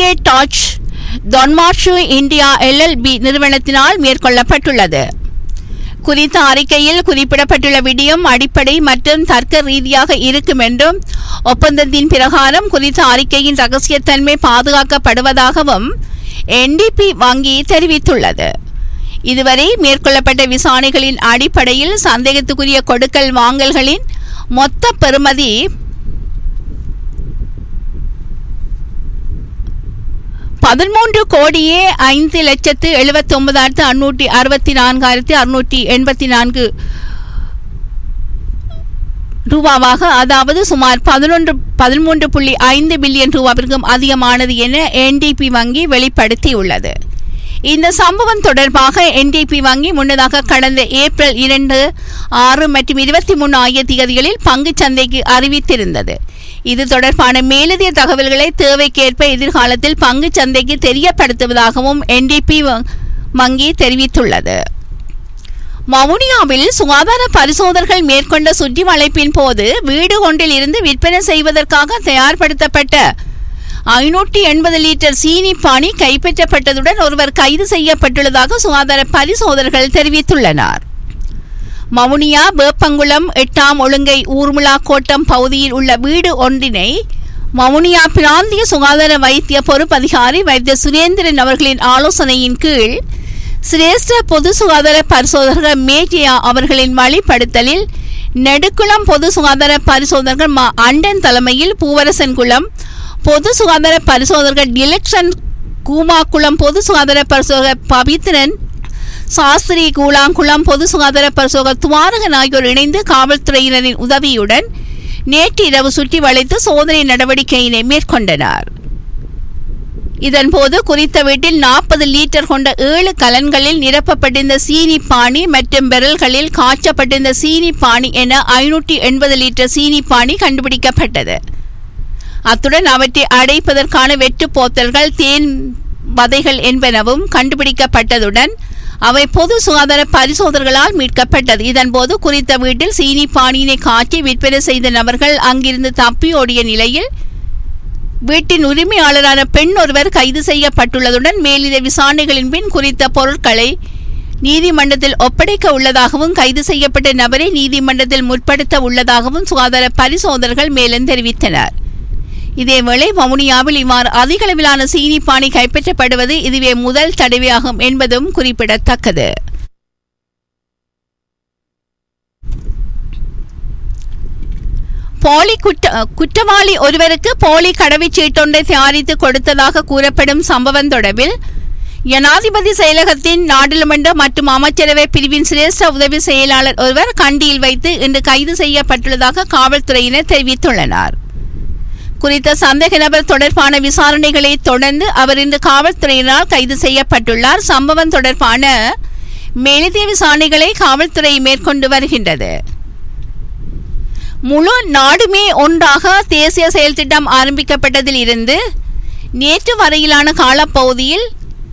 SK டாச் தொன்மாஷு India LLP நிறுவனத்தினால் மேற்கொள்ளப்பட்டுள்ளது குறித்த அறிக்கையில் குறிப்பிடப்பட்டுள்ள விடயம் அடிப்படை மற்றும் தர்க்க ரீதியாக இருக்கும் என்றும் ஒப்பந்தத்தின் பிரகாரம் குறித்த அறிக்கையின் ரகசியத்தன்மை பாதுகாக்கப்படுவதாகவும் என்டிபி வங்கி தெரிவித்துள்ளது இதுவரை மேற்கொள்ளப்பட்ட விசாரணைகளின் அடிப்படையில் சந்தேகத்துக்குரிய கொடுக்கல் வாங்கல்களின் மொத்த பெறுமதி பதிமூன்று கோடியே ஐந்து லட்சத்து எழுபத்தி ஒன்பதாயிரத்து அறுநூற்றி அறுபத்தி நான்காயிரத்து அறுநூற்றி எண்பத்தி நான்கு ரூபாவாக அதாவது சுமார் பதினொன்று பதிமூன்று புள்ளி ஐந்து பில்லியன் ரூபாவிற்கும் அதிகமானது என என்டிபி வங்கி வெளிப்படுத்தியுள்ளது இந்த சம்பவம் தொடர்பாக என்டிபி வங்கி முன்னதாக கடந்த ஏப்ரல் இரண்டு ஆறு மற்றும் இருபத்தி மூணு ஆகிய தேதிகளில் பங்குச் சந்தைக்கு அறிவித்திருந்தது இது தொடர்பான மேலதிக தகவல்களை தேவைக்கேற்ப எதிர்காலத்தில் பங்குச் சந்தைக்கு தெரியப்படுத்துவதாகவும் என்டிபி வங்கி தெரிவித்துள்ளது மவுனியாவில் சுகாதார பரிசோதகர்கள் மேற்கொண்ட சுற்றி வளைப்பின் போது வீடு ஒன்றில் இருந்து விற்பனை செய்வதற்காக தயார்படுத்தப்பட்ட ஐநூற்றி எண்பது லிட்டர் சீனி பானி கைப்பற்றப்பட்டதுடன் ஒருவர் கைது செய்யப்பட்டுள்ளதாக சுகாதார பரிசோதகர்கள் தெரிவித்துள்ளனர் மவுனியா வேப்பங்குளம் எட்டாம் ஒழுங்கை ஊர்மிளா கோட்டம் பகுதியில் உள்ள வீடு ஒன்றினை மவுனியா பிராந்திய சுகாதார வைத்திய பொறுப்பதிகாரி வைத்திய சுரேந்திரன் அவர்களின் ஆலோசனையின் கீழ் சிரேஷ்ட பொது சுகாதார பரிசோதகர் மேஜியா அவர்களின் வழிப்படுத்தலில் நெடுக்குளம் பொது சுகாதார பரிசோதகர் மா அண்டன் தலைமையில் பூவரசன் குளம் பொது சுகாதார பரிசோதகர் டிலக்ஷன் கூமாக்குளம் பொது சுகாதார பரிசோதகர் பவித்ரன் சாஸ்திரி கூலாங்குளம் பொது சுகாதார பரிசோதகர் துவாரகன் ஆகியோர் இணைந்து காவல்துறையினரின் உதவியுடன் நேற்று இரவு சுற்றி வளைத்து சோதனை நடவடிக்கையினை மேற்கொண்டனர் இதன்போது குறித்த வீட்டில் நாற்பது லிட்டர் கொண்ட ஏழு கலன்களில் நிரப்பப்பட்டிருந்த சீனி பானி மற்றும் பெரல்களில் காய்ச்சப்பட்டிருந்த சீனி பானி என ஐநூற்றி எண்பது லிட்டர் சீனி பானி கண்டுபிடிக்கப்பட்டது அத்துடன் அவற்றை அடைப்பதற்கான வெட்டு போத்தல்கள் தேன் வதைகள் என்பனவும் கண்டுபிடிக்கப்பட்டதுடன் அவை பொது சுகாதார பரிசோதகர்களால் மீட்கப்பட்டது இதன்போது குறித்த வீட்டில் சீனி பானியினை காய்ச்சி விற்பனை செய்த நபர்கள் அங்கிருந்து தப்பியோடிய நிலையில் வீட்டின் உரிமையாளரான பெண் ஒருவர் கைது செய்யப்பட்டுள்ளதுடன் மேலிட விசாரணைகளின் பின் குறித்த பொருட்களை நீதிமன்றத்தில் ஒப்படைக்க உள்ளதாகவும் கைது செய்யப்பட்ட நபரை நீதிமன்றத்தில் முற்படுத்த உள்ளதாகவும் சுகாதார பரிசோதகர்கள் மேலும் தெரிவித்தனர் இதேவேளை வவுனியாவில் இவ்வாறு அதிகளவிலான சீனி பானி கைப்பற்றப்படுவது இதுவே முதல் தடவையாகும் என்பதும் குறிப்பிடத்தக்கது போலி குற்ற குற்றவாளி ஒருவருக்கு போலி கடவுச்சீட்டொன்றை தயாரித்து கொடுத்ததாக கூறப்படும் சம்பவம் தொடர்பில் ஜனாதிபதி செயலகத்தின் நாடாளுமன்ற மற்றும் அமைச்சரவை பிரிவின் சிரேஷ்ட உதவி செயலாளர் ஒருவர் கண்டியில் வைத்து இன்று கைது செய்யப்பட்டுள்ளதாக காவல்துறையினர் தெரிவித்துள்ளனர் குறித்த சந்தேக நபர் தொடர்பான விசாரணைகளை தொடர்ந்து அவர் இன்று காவல்துறையினரால் கைது செய்யப்பட்டுள்ளார் சம்பவம் தொடர்பான மேலதிக விசாரணைகளை காவல்துறை மேற்கொண்டு வருகின்றது முழு நாடுமே ஒன்றாக தேசிய செயல் திட்டம் ஆரம்பிக்கப்பட்டதில் இருந்து நேற்று வரையிலான காலப்பகுதியில்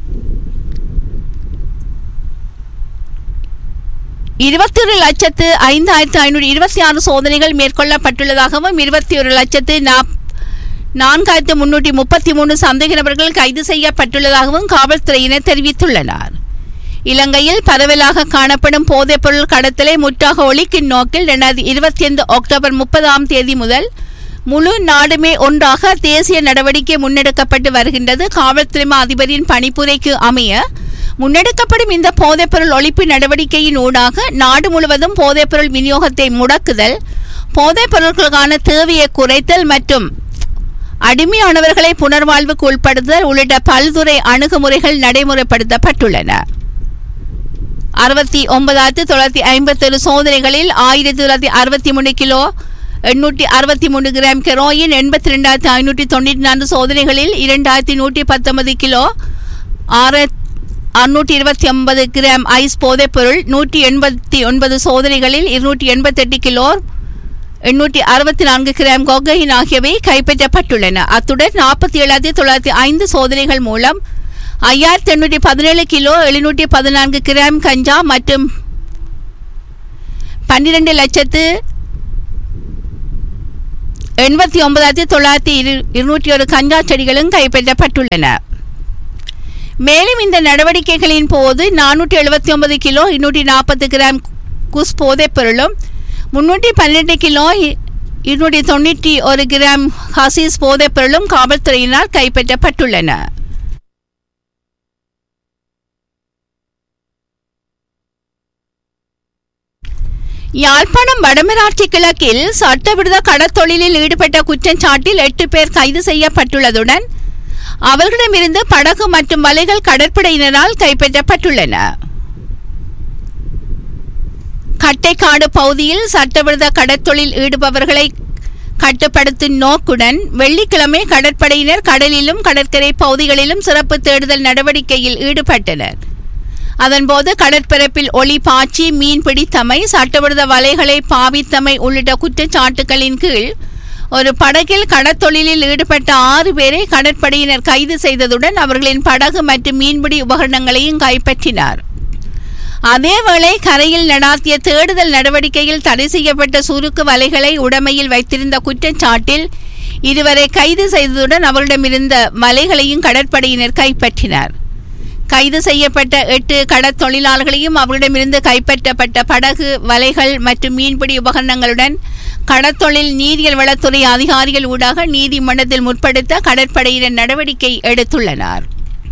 இருபத்தி ஒரு லட்சத்து ஐந்தாயிரத்து ஐநூறு இருபத்தி ஆறு சோதனைகள் மேற்கொள்ளப்பட்டுள்ளதாகவும் இருபத்தி ஒரு லட்சத்து நாப் நான்காயிரத்து முன்னூற்றி முப்பத்தி மூணு சந்தேக நபர்கள் கைது செய்யப்பட்டுள்ளதாகவும் காவல்துறையினர் தெரிவித்துள்ளனர் இலங்கையில் பரவலாக காணப்படும் போதைப்பொருள் கடத்தலை முற்றாக ஒழிக்கும் நோக்கில் இரண்டாயிரத்தி இருபத்தி ஐந்து அக்டோபர் முப்பதாம் தேதி முதல் முழு நாடுமே ஒன்றாக தேசிய நடவடிக்கை முன்னெடுக்கப்பட்டு வருகின்றது காவல்துறை அதிபரின் பணிப்புரைக்கு அமைய முன்னெடுக்கப்படும் இந்த போதைப்பொருள் ஒழிப்பு நடவடிக்கையின் ஊடாக நாடு முழுவதும் போதைப்பொருள் விநியோகத்தை முடக்குதல் போதைப் பொருட்களுக்கான தேவையை குறைத்தல் மற்றும் அடிமையானவர்களை புனர்வாழ்வுக்கு உட்படுத்துதல் உள்ளிட்ட பல்துறை அணுகுமுறைகள் நடைமுறைப்படுத்தப்பட்டுள்ளன அறுபத்தி ஒன்பதாயிரத்தி தொள்ளாயிரத்தி ஐம்பத்தேழு சோதனைகளில் ஆயிரத்தி தொள்ளாயிரத்தி அறுபத்தி மூணு கிலோ எண்ணூற்றி அறுபத்தி மூணு கிராம் கெரோயின் எண்பத்தி ரெண்டாயிரத்தி ஐநூற்றி தொண்ணூற்றி நான்கு சோதனைகளில் இரண்டாயிரத்தி நூற்றி பத்தொன்பது கிலோ ஆறு அறுநூற்றி இருபத்தி ஒன்பது கிராம் ஐஸ் போதைப்பொருள் நூற்றி எண்பத்தி ஒன்பது சோதனைகளில் இருநூற்றி எண்பத்தெட்டு கிலோ எண்ணூற்றி அறுபத்தி நான்கு கிராம் கொகைன் ஆகியவை கைப்பற்றப்பட்டுள்ளன அத்துடன் நாற்பத்தி ஏழாயிரத்தி தொள்ளாயிரத்தி ஐந்து சோதனைகள் மூலம் ஐயாயிரத்தி எண்ணூற்றி பதினேழு கிலோ எழுநூற்றி பதினான்கு கிராம் கஞ்சா மற்றும் பன்னிரண்டு லட்சத்து எண்பத்தி ஒன்பதாயிரத்தி தொள்ளாயிரத்தி இரு இருநூற்றி ஒரு கஞ்சா செடிகளும் கைப்பற்றப்பட்டுள்ளன மேலும் இந்த நடவடிக்கைகளின் போது நானூற்றி எழுபத்தி ஒன்பது கிலோ இருநூற்றி நாற்பது கிராம் குஸ் போதைப் பொருளும் முன்னூற்றி பன்னெண்டு கிலோ இருநூற்றி தொண்ணூற்றி ஒரு கிராம் ஹசீஸ் போதைப் பொருளும் காவல்துறையினால் கைப்பற்றப்பட்டுள்ளன யாழ்ப்பாணம் வடமராட்சி கிழக்கில் சட்டவிரோத கடத்தொழிலில் ஈடுபட்ட குற்றச்சாட்டில் எட்டு பேர் கைது செய்யப்பட்டுள்ளதுடன் அவர்களிடமிருந்து படகு மற்றும் வலைகள் கடற்படையினரால் கைப்பற்றப்பட்டுள்ளன கட்டைக்காடு பகுதியில் சட்டவிரோத கடத்தொழில் ஈடுபவர்களை கட்டுப்படுத்தும் நோக்குடன் வெள்ளிக்கிழமை கடற்படையினர் கடலிலும் கடற்கரை பகுதிகளிலும் சிறப்பு தேடுதல் நடவடிக்கையில் ஈடுபட்டனர் அதன்போது கடற்பரப்பில் ஒளி பாய்ச்சி மீன் பிடித்தமை சட்டவிரோத வலைகளை பாவித்தமை உள்ளிட்ட குற்றச்சாட்டுகளின் கீழ் ஒரு படகில் கடத்தொழிலில் ஈடுபட்ட ஆறு பேரை கடற்படையினர் கைது செய்ததுடன் அவர்களின் படகு மற்றும் மீன்பிடி உபகரணங்களையும் கைப்பற்றினார் அதேவேளை கரையில் நடாத்திய தேடுதல் நடவடிக்கையில் தடை செய்யப்பட்ட சுருக்கு வலைகளை உடமையில் வைத்திருந்த குற்றச்சாட்டில் இருவரை கைது செய்ததுடன் அவரிடமிருந்த வலைகளையும் கடற்படையினர் கைப்பற்றினார் கைது செய்யப்பட்ட எட்டு கடற்தொழிலாளர்களையும் அவரிடமிருந்து கைப்பற்றப்பட்ட படகு வலைகள் மற்றும் மீன்பிடி உபகரணங்களுடன் கடற்தொழில் நீரியல் வளத்துறை அதிகாரிகள் ஊடாக நீதிமன்றத்தில் முற்படுத்த கடற்படையினர் நடவடிக்கை எடுத்துள்ளனர்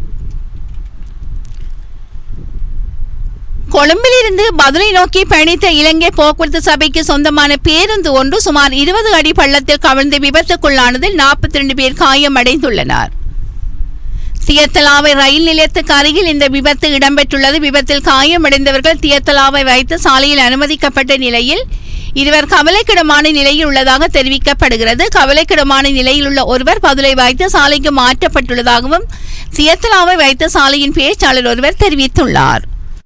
கொழும்பிலிருந்து மதுரை நோக்கி பயணித்த இலங்கை போக்குவரத்து சபைக்கு சொந்தமான பேருந்து ஒன்று சுமார் இருபது அடி பள்ளத்தில் கவிழ்ந்து விபத்துக்குள்ளானதில் நாற்பத்தி ரெண்டு பேர் காயமடைந்துள்ளனர் தியத்தலாவை ரயில் நிலையத்துக்கு அருகில் இந்த விபத்து இடம்பெற்றுள்ளது விபத்தில் காயமடைந்தவர்கள் தியத்தலாவை வைத்து சாலையில் அனுமதிக்கப்பட்ட நிலையில் இருவர் கவலைக்கிடமான நிலையில் உள்ளதாக தெரிவிக்கப்படுகிறது கவலைக்கிடமான நிலையில் உள்ள ஒருவர் பதுளை வைத்து சாலைக்கு மாற்றப்பட்டுள்ளதாகவும் தியத்தலாவை வைத்த சாலையின் பேச்சாளர் ஒருவர் தெரிவித்துள்ளார்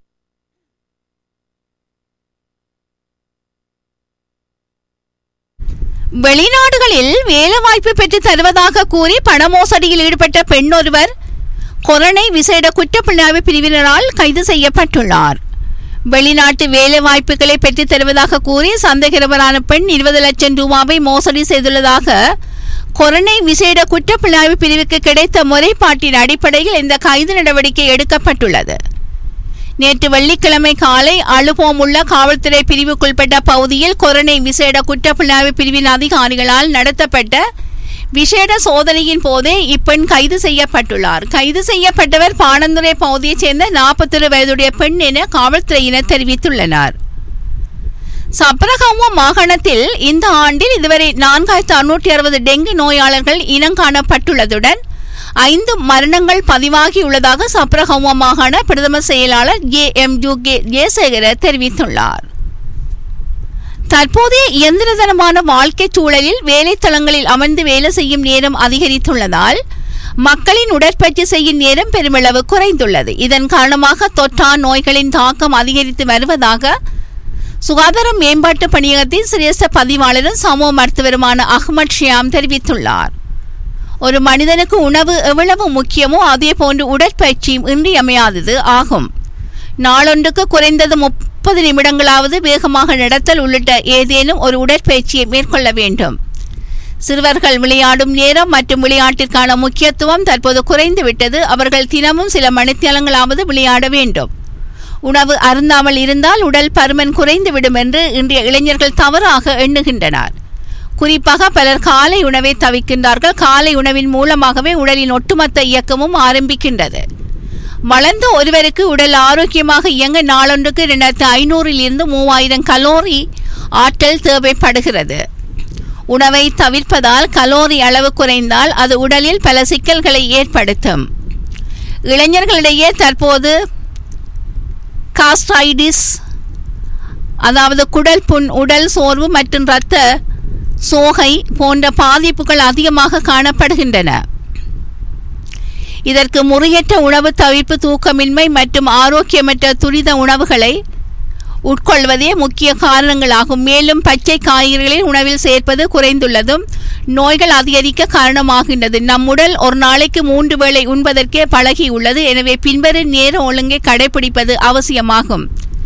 வெளிநாடுகளில் வேலைவாய்ப்பு பெற்று தருவதாக கூறி பண மோசடியில் ஈடுபட்ட பெண் ஒருவர் கொரோனை விசேட குற்றப்புலனாய்வு பிரிவினரால் கைது செய்யப்பட்டுள்ளார் வெளிநாட்டு வேலைவாய்ப்புகளை பெற்றுத் தருவதாக கூறி சந்தேகரவரான பெண் இருபது லட்சம் ரூபாவை மோசடி செய்துள்ளதாக கொரோனை விசேட குற்றப்புலனாய்வு பிரிவுக்கு கிடைத்த முறைப்பாட்டின் அடிப்படையில் இந்த கைது நடவடிக்கை எடுக்கப்பட்டுள்ளது நேற்று வெள்ளிக்கிழமை காலை அழுபோம் உள்ள காவல்துறை பிரிவுக்குள்பட்ட பகுதியில் கொரோனை விசேட குற்றப்புலனாய்வு பிரிவின் அதிகாரிகளால் நடத்தப்பட்ட விசேட சோதனையின் போதே இப்பெண் கைது செய்யப்பட்டுள்ளார் கைது செய்யப்பட்டவர் பாணந்துறை பகுதியைச் சேர்ந்த நாற்பத்தொரு வயதுடைய பெண் என காவல்துறையினர் தெரிவித்துள்ளனர் சப்ரகமுவ மாகாணத்தில் இந்த ஆண்டில் இதுவரை நான்காயிரத்து அறுநூற்றி அறுபது டெங்கு நோயாளர்கள் இனங்காணப்பட்டுள்ளதுடன் ஐந்து மரணங்கள் பதிவாகியுள்ளதாக சப்ரகமுவ மாகாண பிரதம செயலாளர் A M U K Jayasekara தெரிவித்துள்ளார் தற்போதைய இயந்திரதனமான வாழ்க்கை சூழலில் வேலைத்தளங்களில் அமர்ந்து வேலை செய்யும் நேரம் அதிகரித்துள்ளதால் மக்களின் உடற்பயிற்சி செய்யும் நேரம் பெருமளவு குறைந்துள்ளது இதன் காரணமாக தொற்றா நோய்களின் தாக்கம் அதிகரித்து வருவதாக சுகாதார மேம்பாட்டு பணியகத்தின் சிரேஷ்ட பதிவாளரும் சமூக மருத்துவருமான அகமது ஷியாம் தெரிவித்துள்ளார் ஒரு மனிதனுக்கு உணவு எவ்வளவு முக்கியமோ அதே போன்று உடற்பயிற்சியும் இன்றியமையாதது ஆகும் நாளொன்றுக்கு குறைந்தது முப்பது நிமிடங்களாவது வேகமாக நடத்தல் உள்ளிட்ட ஏதேனும் ஒரு உடற்பயிற்சியை மேற்கொள்ள வேண்டும் சிறுவர்கள் விளையாடும் நேரம் மற்றும் விளையாட்டிற்கான முக்கியத்துவம் தற்போது குறைந்துவிட்டது அவர்கள் தினமும் சில மணித்தியாலங்களாவது விளையாட வேண்டும் உணவு அருந்தாமல் இருந்தால் உடல் பருமன் குறைந்துவிடும் என்று இன்றைய இளைஞர்கள் தவறாக எண்ணுகின்றனர் குறிப்பாக பலர் காலை உணவை தவிக்கின்றார்கள் காலை உணவின் மூலமாகவே உடலின் ஒட்டுமொத்த இயக்கமும் ஆரம்பிக்கின்றது வளர்ந்த ஒருவருக்கு உடல் ஆரோக்கியமாக இயங்க நாளொன்றுக்கு இரண்டாயிரத்து ஐநூறில் இருந்து மூவாயிரம் கலோரி ஆற்றல் தேவைப்படுகிறது உணவை தவிர்ப்பதால் கலோரி அளவு குறைந்தால் அது உடலில் பல சிக்கல்களை ஏற்படுத்தும் இளைஞர்களிடையே தற்போது காஸ்ட்ரைடிஸ் அதாவது குடல் புண் உடல் சோர்வு மற்றும் இரத்த சோகை போன்ற பாதிப்புகள் அதிகமாக காணப்படுகின்றன இதற்கு முறையற்ற உணவு தவிர்ப்பு தூக்கமின்மை மற்றும் ஆரோக்கியமற்ற துரித உணவுகளை உட்கொள்வதே முக்கிய காரணங்களாகும் மேலும் பச்சை காய்கறிகளை உணவில் சேர்ப்பது குறைந்துள்ளதும் நோய்கள் அதிகரிக்க காரணமாகின்றது நம் உடல் ஒரு நாளைக்கு மூன்று வேளை உண்பதற்கே பழகியுள்ளது எனவே பின்வரும் நேர ஒழுங்கை கடைபிடிப்பது அவசியமாகும்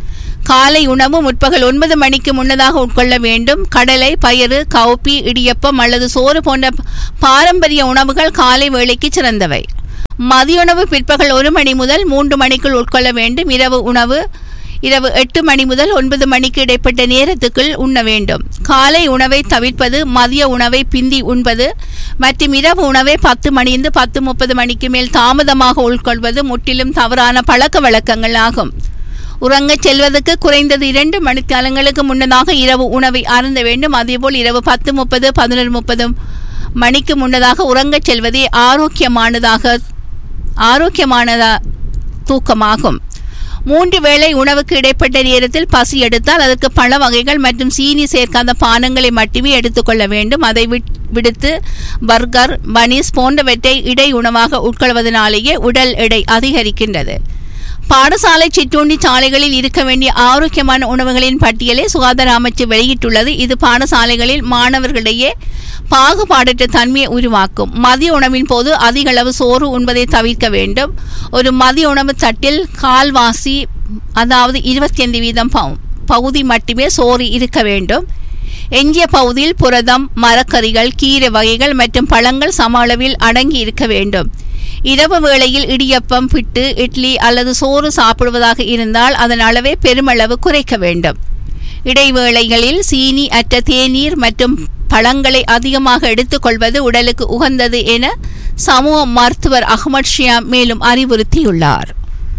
காலை உணவு முற்பகல் ஒன்பது மணிக்கு முன்னதாக உட்கொள்ள வேண்டும் கடலை பயறு கவுப்பி இடியப்பம் அல்லது சோறு போன்ற பாரம்பரிய உணவுகள் காலை வேளைக்கு சிறந்தவை மதியுணவு பிற்பகல் ஒரு மணி முதல் மூன்று மணிக்குள் உட்கொள்ள வேண்டும் இரவு உணவு இரவு எட்டு மணி முதல் ஒன்பது மணிக்கு இடைப்பட்ட நேரத்துக்குள் உண்ண வேண்டும் காலை உணவை தவிர்ப்பது மதிய உணவை பிந்தி உண்பது மற்றும் இரவு உணவை பத்து மணியிலிருந்து பத்து முப்பது மணிக்கு மேல் தாமதமாக உட்கொள்வது முற்றிலும் தவறான பழக்க வழக்கங்கள் ஆகும் உறங்கச் செல்வதற்கு குறைந்தது இரண்டு மணிக்காலங்களுக்கு முன்னதாக இரவு உணவை அருந்த வேண்டும் அதேபோல் இரவு பத்து முப்பது பதினொரு முப்பது மணிக்கு முன்னதாக உறங்கச் செல்வதே ஆரோக்கியமானதாக ஆரோக்கியமானதா தூக்கமாகும் மூன்று வேளை உணவுக்கு இடைப்பட்ட நேரத்தில் பசி எடுத்தால் அதற்கு பழ வகைகள் மற்றும் சீனி சேர்க்காத பானங்களை மட்டுமே எடுத்துக்கொள்ள வேண்டும் அதை விடுத்து பர்கர் பனீஸ் போன்றவற்றை இடை உணவாக உட்கொள்வதனாலேயே உடல் எடை அதிகரிக்கின்றது பாடசாலை சிற்றுண்டி சாலைகளில் இருக்க வேண்டிய ஆரோக்கியமான உணவுகளின் பட்டியலை சுகாதார அமைச்சு வெளியிட்டுள்ளது இது பாடசாலைகளில் மாணவர்களிடையே பாகுபாடற்ற தன்மையை உருவாக்கும் மதிய உணவின் போது அதிக அளவு சோறு உண்பதை தவிர்க்க வேண்டும் ஒரு மதிய உணவு தட்டில் கால்வாசி அதாவது இருபத்தி ஐந்து வீதம் பகுதி மட்டுமே சோறு இருக்க வேண்டும் எஞ்சிய பகுதியில் புரதம் மரக்கறிகள் கீரை வகைகள் மற்றும் பழங்கள் சம அளவில் அடங்கி இருக்க வேண்டும் இரவு வேளையில் இடியப்பம் பிட்டு இட்லி அல்லது சோறு சாப்பிடுவதாக இருந்தால் அதன் அளவை பெருமளவு குறைக்க வேண்டும் இடைவேளைகளில் சீனி அற்ற தேநீர் மற்றும் பழங்களை அதிகமாக எடுத்துக்கொள்வது உடலுக்கு உகந்தது என சமூக மருத்துவர் அகமது ஷியாம் மேலும் அறிவுறுத்தியுள்ளார்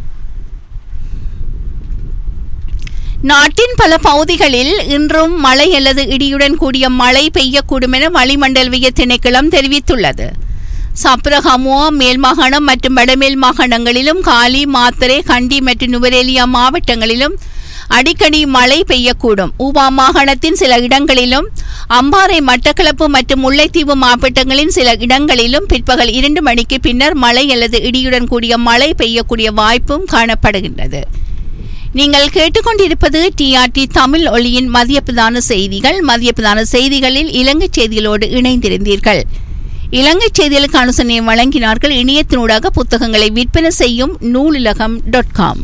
நாட்டின் பல பகுதிகளில் இன்றும் மழை அல்லது இடியுடன் கூடிய மழை பெய்யக்கூடும் என வளிமண்டலவிய திணைக்களம் தெரிவித்துள்ளது சப்ரகமுவா மேல் மாகாணம் மற்றும் வடமேல் மாகாணங்களிலும் காலி மாத்தரை கண்டி மற்றும் நுவரேலியா மாவட்டங்களிலும் அடிக்கடி மழை பெய்யக்கூடும் ஊபா மாகாணத்தின் சில இடங்களிலும் அம்பாறை மட்டக்களப்பு மற்றும் முல்லைத்தீவு மாவட்டங்களின் சில இடங்களிலும் பிற்பகல் இரண்டு மணிக்கு பின்னர் மழை அல்லது இடியுடன் கூடிய மழை பெய்யக்கூடிய வாய்ப்பும் காணப்படுகின்றது நீங்கள் கேட்டுக்கொண்டிருப்பது டிஆர்டி தமிழ் ஒளியின் மதிய பிரதான செய்திகள் மதிய பிரதான செய்திகளில் இலங்கை செய்திகளோடு இணைந்திருந்தீர்கள் இலங்கை செய்திகளுக்கு அனுசனையை வழங்கினார்கள் இணையத்தினூடாக புத்தகங்களை விற்பனை செய்யும் நூலிலகம் டாட் காம்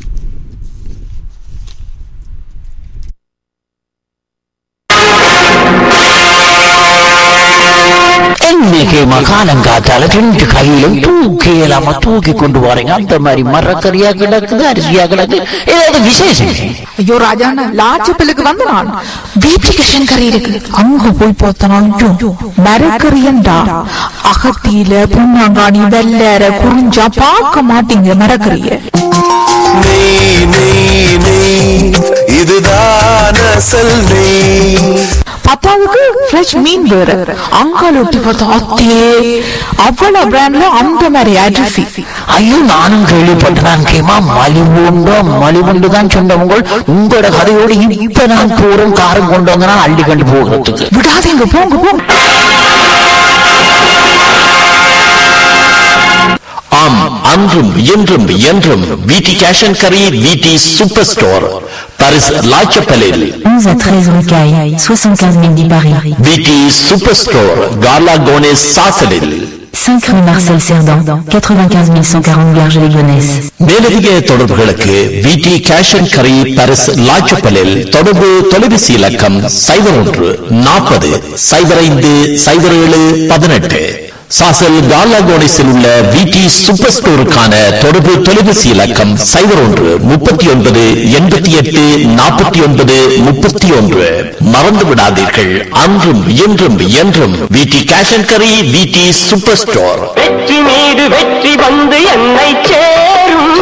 இன்னைக்கு மகாலங்காத்தால ரெண்டு கையிலும் தூக்கி இல்லாம தூக்கி கொண்டு வரீங்க அந்த மாதிரி மரக்கறியா கிடக்குது அரிசியா கிடக்கு ஏதாவது விசேஷம் ஐயோ ராஜாண்ணா லாச்சப்பிலுக்கு வந்து நான் வீட்டுக்கு கறி இருக்கு அங்க போய் பார்த்தனா ஐயோ மரக்கறியண்டா அகத்தியில புண்ணாங்காணி வெள்ளற குறிஞ்சா பார்க்க மாட்டீங்க மரக்கறிய நெய் நெய் நெய் இதுதான் அசல் நெய் பத்தாவதுக்கு ஃப்ரெஷ் மீன் வேற அங்கால ஒட்டி பார்த்தா அத்தே அவ்வளவு பிராண்ட்ல அந்த மாதிரி அரிசி ஐயோ நானும் கேள்விப்பட்டேன் கேமா மலிவுண்டோ மலிவுண்டு தான் சொன்னவங்க உங்களோட கதையோடு இப்ப நான் போறோம் காரம் கொண்டு வந்தனா அள்ளி கண்டு போகிறதுக்கு விடாதீங்க போங்க போங்க ஆம் அன்றும் இன்றும் என்றும் விடி கேஷ் அண்ட் கரி விடி சூப்பர் ஸ்டோர் பாரிஸ் லாச்சப்பலில் 11 à 13 rue Caille, 75 010 Paris. விடி சூப்பர் ஸ்டோர் கார்லா கோனேஸ் சாசலில் 5 rue Marcel Cerdan, 95 140 Garges-les-Gonesse. மேலதிக தொடர்புகளுக்கு விடி கேஷ் அண்ட் கரி பாரிஸ் லாச்சப்பலில் தொடர்பு தொலைபேசி இலக்கம் சைபர் ஒன்று நாற்பது சைபர் ஐந்து சைபர் ஏழு பதினெட்டு சாசல் கார்லா கோனேஸில் உள்ள விடி சூப்பர் ஸ்டோருக்கான தொடர்பு தொலைபேசி இலக்கம் சைபர் ஒன்று முப்பத்தி ஒன்பது எண்பத்தி எட்டு நாற்பத்தி ஒன்பது முப்பத்தி ஒன்று மறந்து விடாதீர்கள் அன்றும் இன்றும் என்றும் விடி கேஷ் அண்ட் கரி விடி சூப்பர் ஸ்டோர் வெற்றி மீது வெற்றி வந்து என்னை சேரும்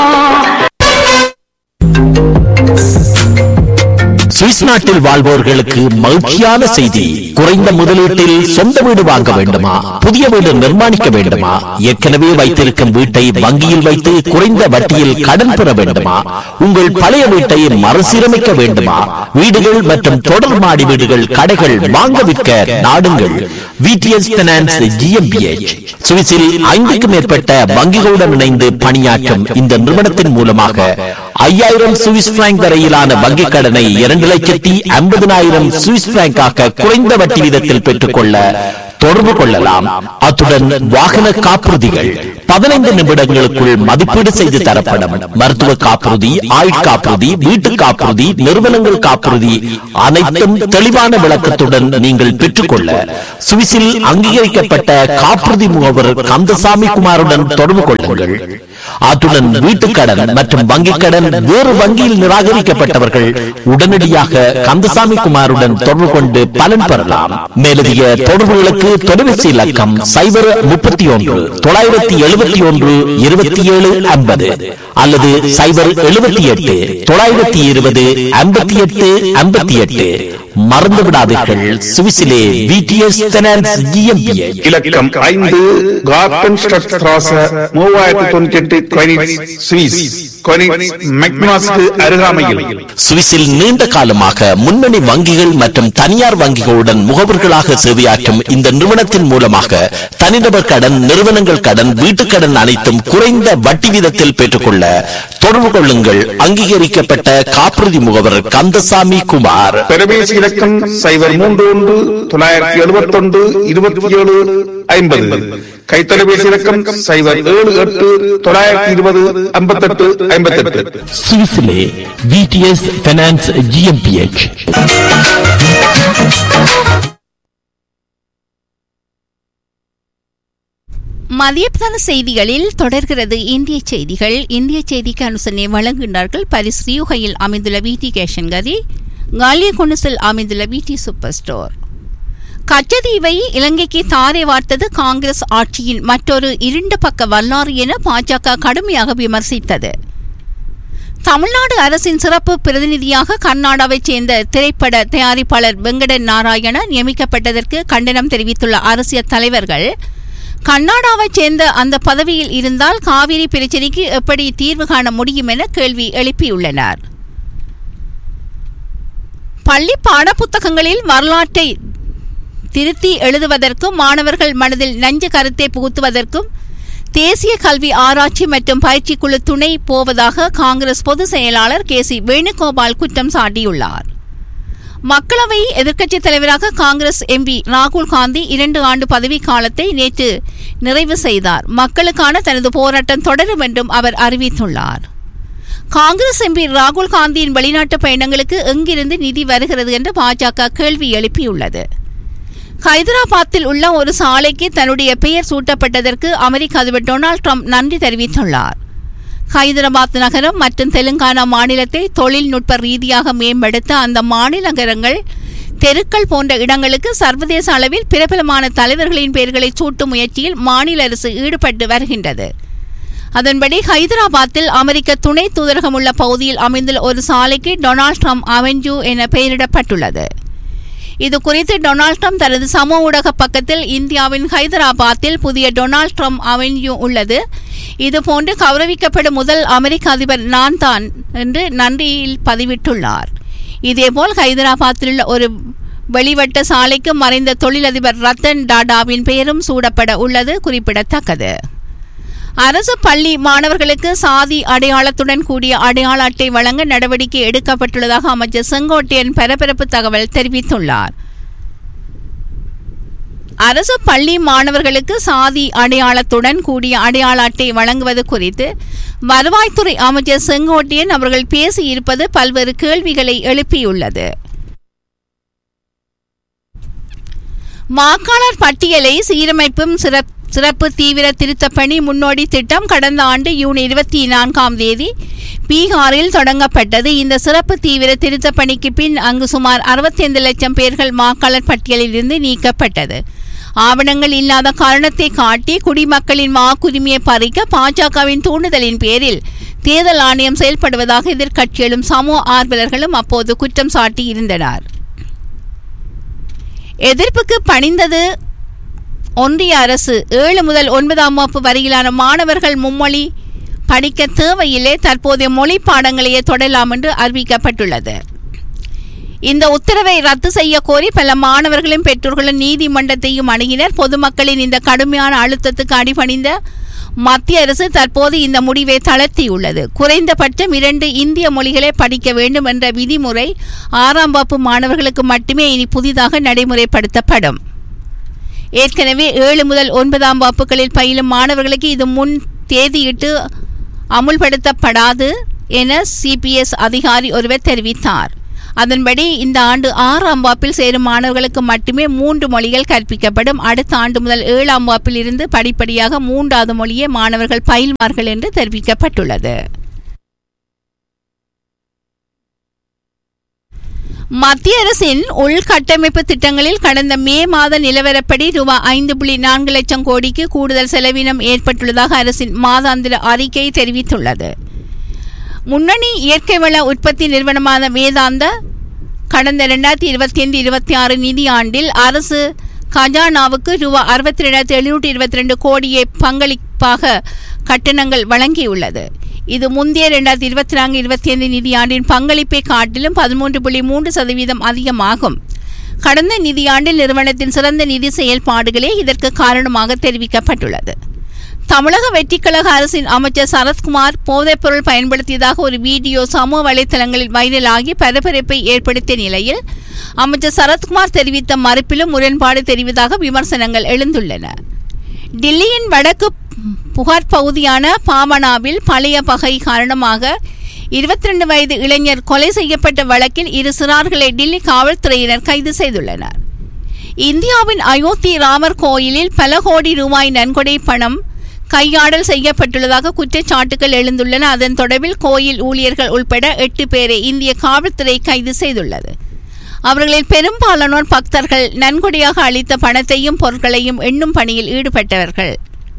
சுவிஸ் நாட்டில் வாழ்வோர்களுக்கு மகிழ்ச்சியான செய்தி குறைந்த முதலீட்டில் சொந்த வீடு வாங்க வேண்டுமா புதிய வீடு நிர்மாணிக்க வேண்டுமா ஏற்கனவே வைத்திருக்கும் வீட்டை வங்கியில் வைத்து குறைந்த வட்டியில் கடன் பெற வேண்டுமா உங்கள் பழைய வீட்டை மறுசீரமைக்க வேண்டுமா வீடுகள் மற்றும் தொடர் மாடி வீடுகள் கடைகள் வாங்க விற்க நாடுங்கள் விடிஎஸ் பினான்ஸ் ஜிஎம்பிஎச் சுவிஸில் ஐந்துக்கும் மேற்பட்ட வங்கிகளுடன் இணைந்து பணியாற்றும் இந்த நிறுவனத்தின் மூலமாக ஐயாயிரம் சுவிஸ் பிராங்க் வரையிலான வங்கிக் கடனை இரண்டு லட்சத்தி ஐம்பதினாயிரம் சுவிஸ் பிராங்காக குறைந்த வட்டி வீதத்தில் பெற்றுக்கொள்ள தொடர்பு கொள்ளலாம் அத்துடன் வாகன காப்புறுதிகள் பதினைந்து நிமிடங்களுக்குள் மதிப்பீடு செய்து தரப்படும் மருத்துவ காப்புறுதி ஆயுட்காப்புறுதி வீட்டு காப்புறுதி நிறுவனங்கள் காப்புறுதி அனைத்தும் தெளிவான விளக்கத்துடன் நீங்கள் பெற்றுக்கொள்ள சுவிஸில் அங்கீகரிக்கப்பட்ட காப்புறுதி முகவர் கந்தசாமி குமாருடன் தொடர்பு கொள்ளுங்கள் அத்துடன் வீட்டுக்கடன் மற்றும் வங்கிக் கடன் வேறு வங்கியில் நிராகரிக்கப்பட்டவர்கள் உடனடியாக கந்தசாமி குமாருடன் தொடர்பு கொண்டு பலன் பெறலாம் மேலதிக தொடர்புகளுக்கு தொலைபேசி இலக்கம் சைபர் முப்பத்தி ஒன்று தொள்ளாயிரத்தி எழுபத்தி ஒன்று இருபத்தி ஏழு ஐம்பது அல்லது சைபர் எழுபத்தி எட்டு தொள்ளாயிரத்தி இருபது ஐம்பத்தி எட்டு ஐம்பத்தி எட்டு மறந்து விடாதீர்கள் சுவிஸிலே விடிஎஸ் ஃபைனான்ஸ் GmbH. இலக்கம் ஐந்து கார்டன் ஸ்ட்ராச மூவாயிரத்தி தொண்ணூத்தி எட்டு கொயினிட்ஸ் சுவிஸ் கொயினிட்ஸ் மெக்னாஸ்க்கு அருகாமையில் சுவிஸில் நீண்ட காலமாக முன்னணி வங்கிகள் மற்றும் தனியார் வங்கிகளுடன் முகவர்களாக சேவையாற்றும் இந்த நிறுவனத்தின் மூலமாக தனிநபர் கடன் நிறுவனங்கள் கடன் வீட்டுக் கடன் அனைத்தும் குறைந்த வட்டி வீதத்தில் பெற்றுக்கொள்ள தொடர்பு கொள்ளுங்கள் அங்கீகரிக்கப்பட்ட காப்புறுதி முகவர் கந்தசாமி குமார் பெருமேசி இலக்கம் சைபர் மூன்று ஒன்று தொள்ளாயிரத்தி எழுபத்தி ஒன்று இருபத்தி ஏழு ஐம்பது கைத்தொலைபேசி இலக்கம் சைபர் ஏழு எட்டு தொள்ளாயிரத்தி இருபது ஐம்பத்தெட்டு ஐம்பத்தெட்டு சுவிஸிலே விடிஎஸ் ஃபைனான்ஸ் ஜிஎம்பிஎச் மதியப்தான செய்திகளில் தொடர்கிறது இந்திய செய்திகள் இந்திய செய்திக்கு அனுசரணை வழங்குகின்றார்கள் பரிஸ் ரியூகையில் அமைந்துள்ள விடி கேஷன் கதி காலிய கொண்டுசில் அமைந்துள்ள விடி சூப்பர் ஸ்டோர் கச்சதீவை இலங்கைக்கு தாரை வார்த்தது காங்கிரஸ் ஆட்சியின் மற்றொரு இருண்ட பக்க வரலாறு என பாஜக கடுமையாக விமர்சித்தது தமிழ்நாடு அரசின் சிறப்பு பிரதிநிதியாக கர்நாடகாவைச் சேர்ந்த திரைப்பட தயாரிப்பாளர் வெங்கட நாராயண நியமிக்கப்பட்டதற்கு கண்டனம் தெரிவித்துள்ள அரசியல் தலைவர்கள் கர்நாடகாவைச் சேர்ந்த அந்த பதவியில் இருந்தால் காவிரி பிரச்சினைக்கு எப்படி தீர்வு காண முடியும் என கேள்வி எழுப்பியுள்ளனர் பள்ளி பாடப்புத்தகங்களில் வரலாற்றை திருத்தி எழுதுவதற்கும் மாணவர்கள் மனதில் நஞ்சு கருத்தை புகுத்துவதற்கும் தேசிய கல்வி ஆராய்ச்சி மற்றும் பயிற்சிக்குழு துணை போவதாக காங்கிரஸ் பொதுச் செயலாளர் கே சி வேணுகோபால் குற்றம் சாட்டியுள்ளார் மக்களவை எதிர்க்கட்சித் தலைவராக காங்கிரஸ் எம்பி ராகுல் காந்தி இரண்டு ஆண்டு பதவி காலத்தை நேற்று நிறைவு செய்தார் மக்களுக்கான தனது போராட்டம் தொடரும் என்றும் அவர் அறிவித்துள்ளார் காங்கிரஸ் எம்பி ராகுல் காந்தியின் வெளிநாட்டு பயணங்களுக்கு எங்கிருந்து நிதி வருகிறது என்று பாஜக கேள்வி எழுப்பியுள்ளது ஹைதராபாத்தில் உள்ள ஒரு சாலைக்கு தன்னுடைய பெயர் சூட்டப்பட்டதற்கு அமெரிக்க அதிபர் டொனால்ட் ட்ரம்ப் நன்றி தெரிவித்துள்ளார் ஹைதராபாத் நகரம் மற்றும் தெலுங்கானா மாநிலத்தை தொழில்நுட்ப ரீதியாக மேம்படுத்த அந்த மாநில நகரங்கள் தெருக்கள் போன்ற இடங்களுக்கு சர்வதேச அளவில் பிரபலமான தலைவர்களின் பெயர்களை சூட்டும் முயற்சியில் மாநில அரசு ஈடுபட்டு வருகின்றது அதன்படி ஹைதராபாத்தில் அமெரிக்க துணை தூதரகம் உள்ள பகுதியில் அமைந்துள்ள ஒரு சாலைக்கு டொனால்ட் ட்ரம்ப் அவென்யூ என பெயரிடப்பட்டுள்ளது இது குறித்து டொனால்ட் ட்ரம்ப் தனது சமூக ஊடக பக்கத்தில் இந்தியாவின் ஹைதராபாத்தில் புதிய டொனால்ட் ட்ரம்ப் அவென்யூ உள்ளது இதுபோன்று கௌரவிக்கப்படும் முதல் அமெரிக்க அதிபர் நான் தான் என்று நன்றியில் பதிவிட்டுள்ளார் இதேபோல் ஹைதராபாத்தில் உள்ள ஒரு வெளிவட்ட சாலைக்கு மறைந்த தொழிலதிபர் ரத்தன் டாடாவின் பெயரும் சூடப்பட உள்ளது குறிப்பிடத்தக்கது அரசு பள்ளி மாணவர்களுக்கு சாதி அடையாளத்துடன் கூடிய அடையாள அட்டை வழங்க நடவடிக்கை எடுக்கப்பட்டுள்ளதாக அமைச்சர் செங்கோட்டையன் பரபரப்பு தகவல் தெரிவித்துள்ளார் அரசு பள்ளி மாணவர்களுக்கு சாதி அடையாளத்துடன் கூடிய அடையாள அட்டை வழங்குவது குறித்து வருவாய்த்துறை அமைச்சர் செங்கோட்டையன் அவர்கள் பேசியிருப்பது பல்வேறு கேள்விகளை எழுப்பியுள்ளது வாக்காளர் பட்டியலை சீரமைப்பும் சிறப்பு சிறப்பு தீவிர திருத்தப் பணி முன்னோடி திட்டம் கடந்த ஆண்டு ஜூன் இருபத்தி நான்காம் தேதி பீகாரில் தொடங்கப்பட்டது இந்த சிறப்பு தீவிர திருத்தப் பணிக்கு பின் அங்கு சுமார் 65 லட்சம் பேர்கள் வாக்காளர் பட்டியலில் இருந்து நீக்கப்பட்டது ஆவணங்கள் இல்லாத காரணத்தை காட்டி குடிமக்களின் வாக்குரிமையை பறிக்க பாஜகவின் தூண்டுதலின் பேரில் தேர்தல் ஆணையம் செயல்படுவதாக எதிர்க்கட்சிகளும் சமூக ஆர்வலர்களும் அப்போது குற்றம் சாட்டியிருந்தனர் எதிர்ப்புக்கு பணிந்தது ஒன்றிய அரசு ஏழு முதல் ஒன்பதாம் வகுப்பு வரையிலான மாணவர்கள் மும்மொழி படிக்க தேவையில்லை தற்போதைய மொழி பாடங்களையே தொடரலாம் என்று அறிவிக்கப்பட்டுள்ளது இந்த உத்தரவை ரத்து செய்ய கோரி பல மாணவர்களும் பெற்றோர்களும் நீதிமன்றத்தையும் அணுகினர் பொதுமக்களின் இந்த கடுமையான அழுத்தத்துக்கு அடிபணிந்த மத்திய அரசு தற்போது இந்த முடிவை தளர்த்தியுள்ளது குறைந்தபட்சம் இரண்டு இந்திய மொழிகளை படிக்க வேண்டும் என்ற விதிமுறை ஆறாம் வகுப்பு மாணவர்களுக்கு மட்டுமே இனி புதிதாக நடைமுறைப்படுத்தப்படும் ஏற்கனவே ஏழு முதல் ஒன்பதாம் வகுப்புகளில் பயிலும் மாணவர்களுக்கு இது முன் தேதியிட்டு அமுல்படுத்தப்படாது என சிபிஎஸ் அதிகாரி ஒருவர் தெரிவித்தார் அதன்படி இந்த ஆண்டு ஆறாம் வகுப்பில் சேரும் மாணவர்களுக்கு மட்டுமே மூன்று மொழிகள் கற்பிக்கப்படும் அடுத்த ஆண்டு முதல் ஏழாம் வகுப்பில் இருந்து படிப்படியாக மூன்றாவது மொழியை மாணவர்கள் பயில்வார்கள் என்று தெரிவிக்கப்பட்டுள்ளது மத்திய அரசின் உள்கட்டமைப்பு திட்டங்களில் கடந்த மே மாத நிலவரப்படி ரூபாய் ஐந்து புள்ளி நான்கு லட்சம் கோடிக்கு கூடுதல் செலவினம் ஏற்பட்டுள்ளதாக அரசின் மாதாந்திர அறிக்கை தெரிவித்துள்ளது முன்னணி இயற்கை வள உற்பத்தி நிறுவனமான வேதாந்த கடந்த இரண்டாயிரத்தி இருபத்தி ஐந்து இருபத்தி ஆறு நிதியாண்டில் அரசு கஜானாவுக்கு ரூபாய் அறுபத்தி ரெண்டாயிரத்தி எழுநூற்றி இருபத்தி ரெண்டு கோடியை பங்களிப்பாக கட்டணங்கள் வழங்கியுள்ளது இது முந்தைய இரண்டாயிரத்தி இருபத்தி நான்கு இருபத்தி ஐந்து நிதியாண்டின் பங்களிப்பை காட்டிலும் பதிமூன்று புள்ளி மூன்று சதவீதம் அதிகமாகும் கடந்த நிதியாண்டில் நிறுவனத்தின் சிறந்த நிதி செயல்பாடுகளே இதற்கு காரணமாக தெரிவிக்கப்பட்டுள்ளது தமிழக வெற்றிக்கழக அரசின் அமைச்சர் சரத்குமார் போதைப்பொருள் பயன்படுத்தியதாக ஒரு வீடியோ சமூக வலைதளங்களில் வைரலாகி பரபரப்பை ஏற்படுத்திய நிலையில் அமைச்சர் சரத்குமார் தெரிவித்த மறுப்பிலும் முரண்பாடு தெரிவதாக விமர்சனங்கள் எழுந்துள்ளன டில்லியின் வடக்கு புகார் பகுதியான பாமனாவில் பழைய பகை காரணமாக இருபத்தி ரெண்டு வயது இளைஞர் கொலை செய்யப்பட்ட வழக்கில் இரு சிறார்களை டில்லி காவல்துறையினர் கைது செய்துள்ளனர் இந்தியாவின் அயோத்தி ராமர் கோயிலில் பல கோடி ரூபாய் நன்கொடை பணம் கையாடல் செய்யப்பட்டுள்ளதாக குற்றச்சாட்டுகள் எழுந்துள்ளன அதன் தொடர்பில் கோயில் ஊழியர்கள் உள்பட எட்டு பேரை இந்திய காவல்துறை கைது செய்துள்ளது அவர்களில் பெரும்பாலானோர் பக்தர்கள் நன்கொடையாக அளித்த பணத்தையும் பொருட்களையும் எண்ணும் பணியில் ஈடுபட்டவர்கள்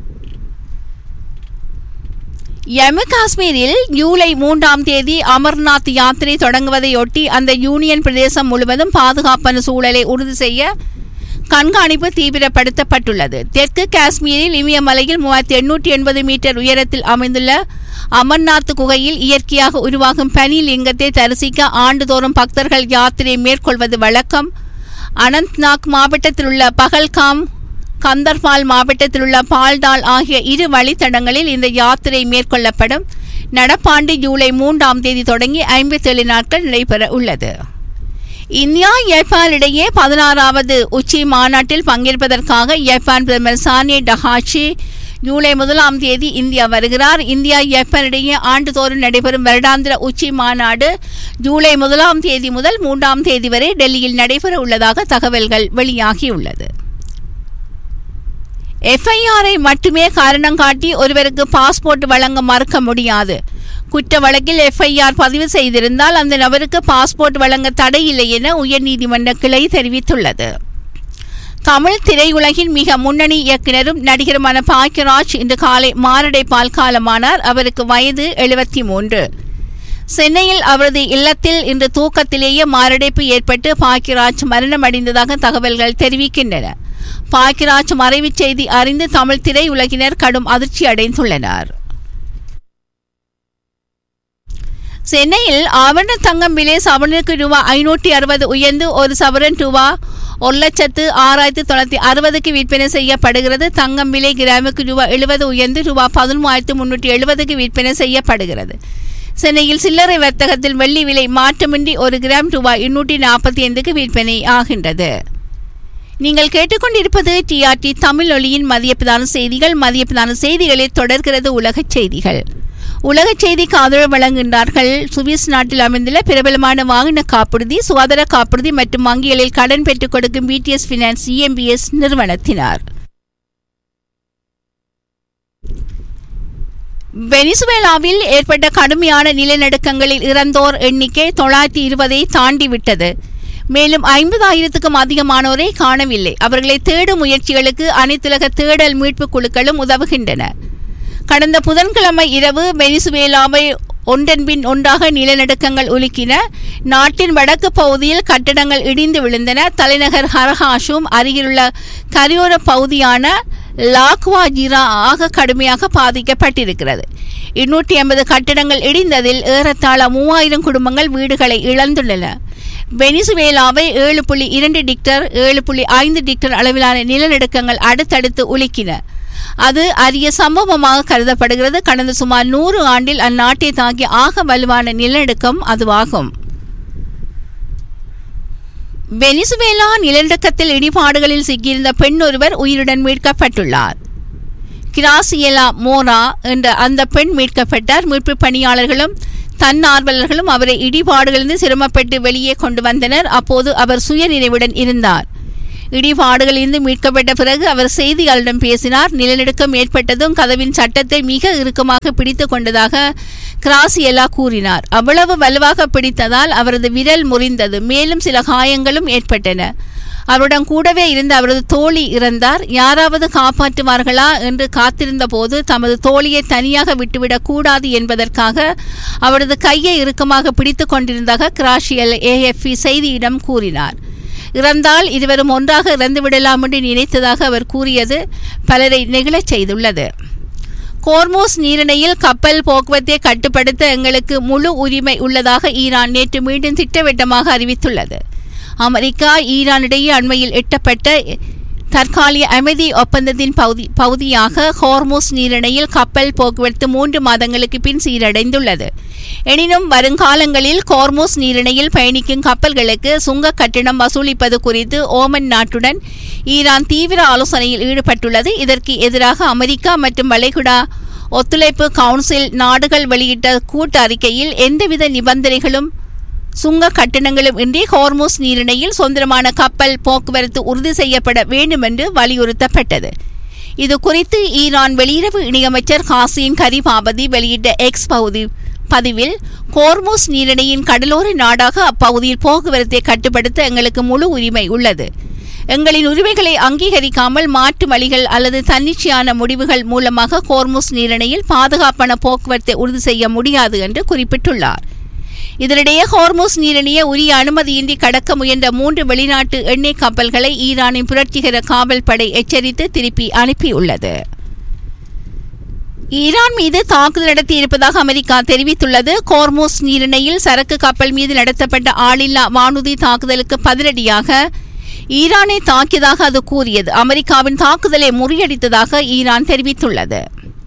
ஜம்மு காஷ்மீரில் ஜூலை மூன்றாம் தேதி அமர்நாத் யாத்திரை தொடங்குவதையொட்டி அந்த யூனியன் பிரதேசம் முழுவதும் பாதுகாப்பான சூழலை உறுதி செய்ய கண்காணிப்பு தீவிரப்படுத்தப்பட்டுள்ளது தெற்கு காஷ்மீரில் இமயமலையில் மூவாயிரத்தி எண்ணூற்றி எண்பது மீட்டர் உயரத்தில் அமைந்துள்ள அமர்நாத் குகையில் இயற்கையாக உருவாகும் பனி லிங்கத்தை தரிசிக்க ஆண்டுதோறும் பக்தர்கள் யாத்திரை மேற்கொள்வது வழக்கம் அனந்த்நாக் மாவட்டத்தில் உள்ள பகல்காம் கந்தர்பால் மாவட்டத்தில் உள்ள பால்டால் ஆகிய இரு வழித்தடங்களில் இந்த யாத்திரை மேற்கொள்ளப்படும் நடப்பாண்டு ஜூலை மூன்றாம் தேதி தொடங்கி ஐம்பத்தேழு நாட்கள் நடைபெற உள்ளது இந்தியா ஜப்பான் இடையே பதினாறாவது உச்சி மாநாட்டில் பங்கேற்பதற்காக ஜப்பான் பிரதமர் சானே டஹாச்சி ஜூலை முதலாம் தேதி இந்தியா வருகிறார் இந்தியா ஜப்பான் இடையே ஆண்டுதோறும் நடைபெறும் வருடாந்திர உச்சி மாநாடு ஜூலை முதலாம் தேதி முதல் மூன்றாம் தேதி வரை டெல்லியில் நடைபெற உள்ளதாக தகவல்கள் வெளியாகியுள்ளது எஃப்ஐஆரை மட்டுமே காரணம் காட்டி ஒருவருக்கு பாஸ்போர்ட் வழங்க மறுக்க முடியாது குற்ற வழக்கில் எஃப்ஐஆர் பதிவு செய்திருந்தால் அந்த நபருக்கு பாஸ்போர்ட் வழங்க தடையில்லை என உயர்நீதிமன்ற கிளை தெரிவித்துள்ளது தமிழ் திரையுலகின் மிக முன்னணி இயக்குனரும் நடிகருமான பாக்கியராஜ் இன்று காலை மாரடைப்பால் காலமானார் அவருக்கு வயது எழுபத்தி மூன்று சென்னையில் அவரது இல்லத்தில் இன்று தூக்கத்திலேயே மாரடைப்பு ஏற்பட்டு பாக்கியராஜ் மரணமடைந்ததாக தகவல்கள் தெரிவிக்கின்றன பாக்கியராஜ் மறைவுச் செய்தி அறிந்து தமிழ் திரையுலகினர் கடும் அதிர்ச்சி அடைந்துள்ளனர் சென்னையில் ஆவண தங்கம் விலை சவரனுக்கு ரூபா ஐநூற்றி அறுபது உயர்ந்து ஒரு சவரன் ரூபா ஒரு லட்சத்து ஆறாயிரத்தி தொள்ளாயிரத்தி அறுபதுக்கு விற்பனை செய்யப்படுகிறது தங்கம் விலை கிராமுக்கு ரூபா எழுபது உயர்ந்து ரூபா பதிமூவாயிரத்து முன்னூற்றி எழுபதுக்கு விற்பனை செய்யப்படுகிறது சென்னையில் சில்லறை வர்த்தகத்தில் வெள்ளி விலை மாற்றமின்றி ஒரு கிராம் ரூபாய் எண்ணூற்றி நாற்பத்தி ஐந்துக்கு விற்பனை ஆகின்றது நீங்கள் கேட்டுக்கொண்டிருப்பது டிஆர்டி தமிழ் ஒளியின் மதிய பிரதான செய்திகள் மதிய பிரதான செய்திகளில் தொடர்கிறது உலகச் செய்திகள் உலகச் செய்திக்கு ஆதரவு வழங்குகின்றார்கள் சுவிஸ் நாட்டில் அமைந்துள்ள பிரபலமான வாகன காப்புறுதி சுகாதார காப்புறுதி மற்றும் வங்கிகளில் கடன் பெற்றுக் கொடுக்கும் பிடிஎஸ் பினான்ஸ் இஎம்பிஎஸ் நிறுவனத்தினார் வெனிசுவேலாவில் ஏற்பட்ட கடுமையான நிலநடுக்கங்களில் இறந்தோர் எண்ணிக்கை தொள்ளாயிரத்தி இருபதை தாண்டிவிட்டது மேலும் ஐம்பதாயிரத்துக்கும் அதிகமானோரை காணவில்லை அவர்களை தேடும் முயற்சிகளுக்கு அனைத்துலக தேடல் மீட்பு குழுக்களும் உதவுகின்றன கடந்த புதன்கிழமை இரவு வெனிசுவேலாவை ஒன்றன்பின் ஒன்றாக நிலநடுக்கங்கள் உலுக்கின நாட்டின் வடக்கு பகுதியில் கட்டடங்கள் இடிந்து விழுந்தன தலைநகர் ஹரஹாஷும் அருகிலுள்ள கரையோர பகுதியான லாக்வாஜிரா ஆக கடுமையாக பாதிக்கப்பட்டிருக்கிறது எண்ணூற்றி ஐம்பது கட்டடங்கள் இடிந்ததில் ஏறத்தாழ மூவாயிரம் குடும்பங்கள் வீடுகளை இழந்துள்ளன வெனிசுவேலாவை ஏழு புள்ளி இரண்டு டிக்டர் ஏழு புள்ளி ஐந்து டிக்டர் அளவிலான நிலநடுக்கங்கள் அடுத்தடுத்து உலுக்கின அது அரிய சம்பவமாக கருதப்படுகிறது கடந்த சுமார் நூறு ஆண்டில் அந்நாட்டை தாக்கிய ஆக வலுவான நிலநடுக்கம் அதுவாகும் வெனிசுவேலா நிலநடுக்கத்தில் இடிபாடுகளில் சிக்கியிருந்த பெண் ஒருவர் உயிருடன் மீட்கப்பட்டுள்ளார் கிராசியலா மோரா என்ற அந்த பெண் மீட்கப்பட்டார் மீட்பு பணியாளர்களும் தன்னார்வலர்களும் அவரை இடிபாடுகளிலிருந்து சிரமப்பட்டு வெளியே கொண்டு வந்தனர் அப்போது அவர் சுயநினைவுடன் இருந்தார் இடிபாடுகளிலிருந்து மீட்கப்பட்ட பிறகு அவர் செய்தியாளரிடம் பேசினார் நிலநடுக்கம் ஏற்பட்டதும் கதவின் சட்டத்தை மிக இறுக்கமாக பிடித்துக் கொண்டதாக கிராசியலா கூறினார் அவ்வளவு வலுவாக பிடித்ததால் அவரது விரல் முறிந்தது மேலும் சில காயங்களும் ஏற்பட்டன அவருடன் கூடவே இருந்த அவரது தோழி இறந்தார் யாராவது காப்பாற்றுவார்களா என்று காத்திருந்த போது தமது தோழியை தனியாக விட்டுவிடக் கூடாது என்பதற்காக அவரது கையை இறுக்கமாக பிடித்துக் கொண்டிருந்ததாக கிராஷியல் ஏஎஃப்பி செய்தியிடம் கூறினார் இறந்தால் இருவரும் ஒன்றாக இறந்து விடலாம் என்று நினைத்ததாக அவர் கூறியது பலரை நெகிழச் செய்துள்ளது கோர்மோஸ் நீரிணையில் கப்பல் போக்குவரத்தை கட்டுப்படுத்த எங்களுக்கு முழு உரிமை உள்ளதாக ஈரான் நேற்று மீண்டும் திட்டவட்டமாக அறிவித்துள்ளது அமெரிக்கா ஈரான் இடையே அண்மையில் எட்டப்பட்ட தற்காலிக அமைதி ஒப்பந்தத்தின் பகுதி பகுதியாக ஹோர்மோஸ் நீரிணையில் கப்பல் போக்குவரத்து மூன்று மாதங்களுக்கு பின் சீரடைந்துள்ளது எனினும் வருங்காலங்களில் கோர்மோஸ் நீரிணையில் பயணிக்கும் கப்பல்களுக்கு சுங்க கட்டணம் வசூலிப்பது குறித்து ஓமன் நாட்டுடன் ஈரான் தீவிர ஆலோசனையில் ஈடுபட்டுள்ளது இதற்கு எதிராக அமெரிக்கா மற்றும் வளைகுடா ஒத்துழைப்பு கவுன்சில் நாடுகள் வெளியிட்ட கூட்டு அறிக்கையில் எந்தவித நிபந்தனைகளும் சுங்க கட்டணங்களும் இன்றி ஹோர்மோஸ் நீரிணையில் சொந்தமான கப்பல் போக்குவரத்து உறுதி செய்யப்பட வேண்டும் என்று வலியுறுத்தப்பட்டது இது குறித்து ஈரான் வெளியுறவு இணையமைச்சர் காசிம் கரிபாபதி வெளியிட்ட எக்ஸ் பகுதி பதிவில் கோர்மோஸ் நீரிணையின் கடலோர நாடாக அப்பகுதியில் போக்குவரத்தை கட்டுப்படுத்த எங்களுக்கு முழு உரிமை உள்ளது எங்களின் உரிமைகளை அங்கீகரிக்காமல் மாற்று வழிகள் அல்லது தன்னிச்சையான முடிவுகள் மூலமாக கோர்மோஸ் நீரிணையில் பாதுகாப்பான போக்குவரத்தை உறுதி செய்ய முடியாது என்று குறிப்பிட்டுள்ளார் இதனிடையே ஹோர்மோஸ் நீரிணையை உரிய அனுமதியின்றி கடக்க முயன்ற மூன்று வெளிநாட்டு எண்ணெய் கப்பல்களை ஈரானின் புரட்சிகர காவல் படை எச்சரித்து திருப்பி அனுப்பியுள்ளது ஈரான் மீது தாக்குதல் நடத்தி இருப்பதாக அமெரிக்கா தெரிவித்துள்ளது கோர்மோஸ் நீரிணையில் சரக்கு கப்பல் மீது நடத்தப்பட்ட ஆளில்லா வானூர்தி தாக்குதலுக்கு பதிலடியாக ஈரானை தாக்கியதாக அது கூறியது அமெரிக்காவின் தாக்குதலை முறியடித்ததாக ஈரான் தெரிவித்துள்ளது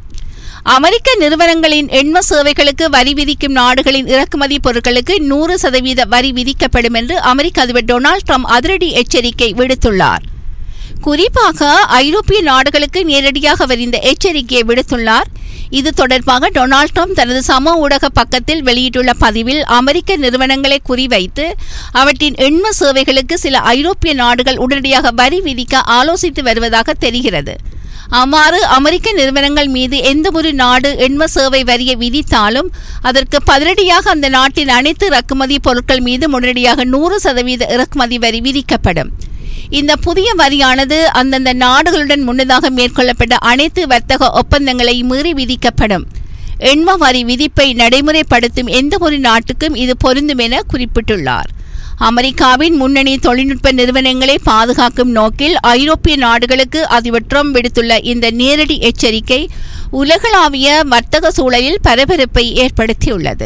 அமெரிக்க நிறுவனங்களின் எண்ம சேவைகளுக்கு வரி விதிக்கும் நாடுகளின் இறக்குமதி பொருட்களுக்கு நூறு சதவீத வரி விதிக்கப்படும் என்று அமெரிக்க அதிபர் டொனால்ட் ட்ரம்ப் அதிரடி எச்சரிக்கை விடுத்துள்ளார் குறிப்பாக ஐரோப்பிய நாடுகளுக்கு நேரடியாக அவர் இந்த எச்சரிக்கையை விடுத்துள்ளார் இது தொடர்பாக டொனால்ட் ட்ரம்ப் தனது சம ஊடக பக்கத்தில் வெளியிட்டுள்ள பதிவில் அமெரிக்க நிறுவனங்களை குறிவைத்து அவற்றின் எண்ம சேவைகளுக்கு சில ஐரோப்பிய நாடுகள் உடனடியாக வரி விதிக்க ஆலோசித்து வருவதாக தெரிகிறது அவ்வாறு அமெரிக்க நிறுவனங்கள் மீது எந்த ஒரு நாடு எண்ம சேவை வரியை விதித்தாலும் அதற்கு பதிலடியாக அந்த நாட்டின் அனைத்து இறக்குமதி பொருட்கள் மீது உடனடியாக நூறு சதவீத இறக்குமதி வரி விதிக்கப்படும் இந்த புதிய வரியானது அந்தந்த நாடுகளுடன் முன்னதாக மேற்கொள்ளப்பட்ட அனைத்து வர்த்தக ஒப்பந்தங்களை மீறி விதிக்கப்படும் எண்ம வரி விதிப்பை நடைமுறைப்படுத்தும் எந்த ஒரு நாட்டுக்கும் இது பொருந்தும் என குறிப்பிட்டுள்ளார் அமெரிக்காவின் முன்னணி தொழில்நுட்ப நிறுவனங்களை பாதுகாக்கும் நோக்கில் ஐரோப்பிய நாடுகளுக்கு அதிபர் ட்ரம்ப் விடுத்துள்ள இந்த நேரடி எச்சரிக்கை உலகளாவிய வர்த்தக சூழலில் பரபரப்பை ஏற்படுத்தியுள்ளது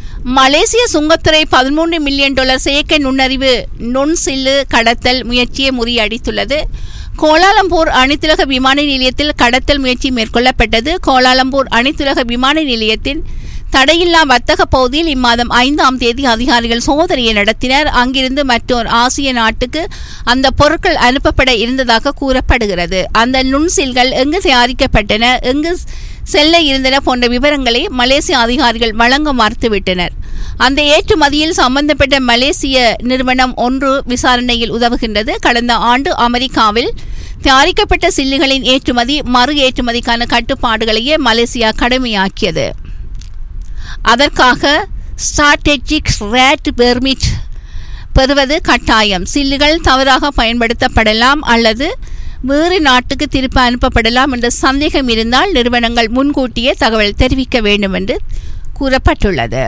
மலேசிய சுங்கத்துறை பதிமூன்று மில்லியன் டாலர் செயற்கை நுண்ணறிவு நுண்சில்லு கடத்தல் முயற்சியை முறியடித்துள்ளது கோலாலம்பூர் அனைத்துலக விமான நிலையத்தில் கடத்தல் முயற்சி மேற்கொள்ளப்பட்டது கோலாலம்பூர் அனைத்துலக விமான நிலையத்தின் தடையில்லா வர்த்தக பகுதியில் இம்மாதம் ஐந்தாம் தேதி அதிகாரிகள் சோதனையை நடத்தினர் அங்கிருந்து மற்றொரு ஆசிய நாட்டுக்கு அந்த பொருட்கள் அனுப்பப்பட இருந்ததாக கூறப்படுகிறது அந்த நுண்சில்கள் எங்கு தயாரிக்கப்பட்டன எங்கு செல்ல இருந்தன போன்ற விவரங்களை மலேசிய அதிகாரிகள் வழங்க மறுத்துவிட்டனர் அந்த ஏற்றுமதியில் சம்பந்தப்பட்ட மலேசிய நிறுவனம் ஒன்று விசாரணையில் உதவுகின்றது கடந்த ஆண்டு அமெரிக்காவில் தயாரிக்கப்பட்ட சில்லுகளின் ஏற்றுமதி மறு ஏற்றுமதிக்கான கட்டுப்பாடுகளையே மலேசியா கடுமையாக்கியது அதற்காக ஸ்ட்ராட்டெஜிக் ரேட் பெர்மிட் பெறுவது கட்டாயம் சில்லுகள் தவறாக பயன்படுத்தப்படலாம் அல்லது வேறு நாட்டுக்கு திருப்ப அனுப்பப்படலாம் என்ற சந்தேகம் இருந்தால் நிறுவனங்கள் முன்கூட்டியே தகவல் தெரிவிக்க வேண்டும் என்று கூறப்பட்டுள்ளது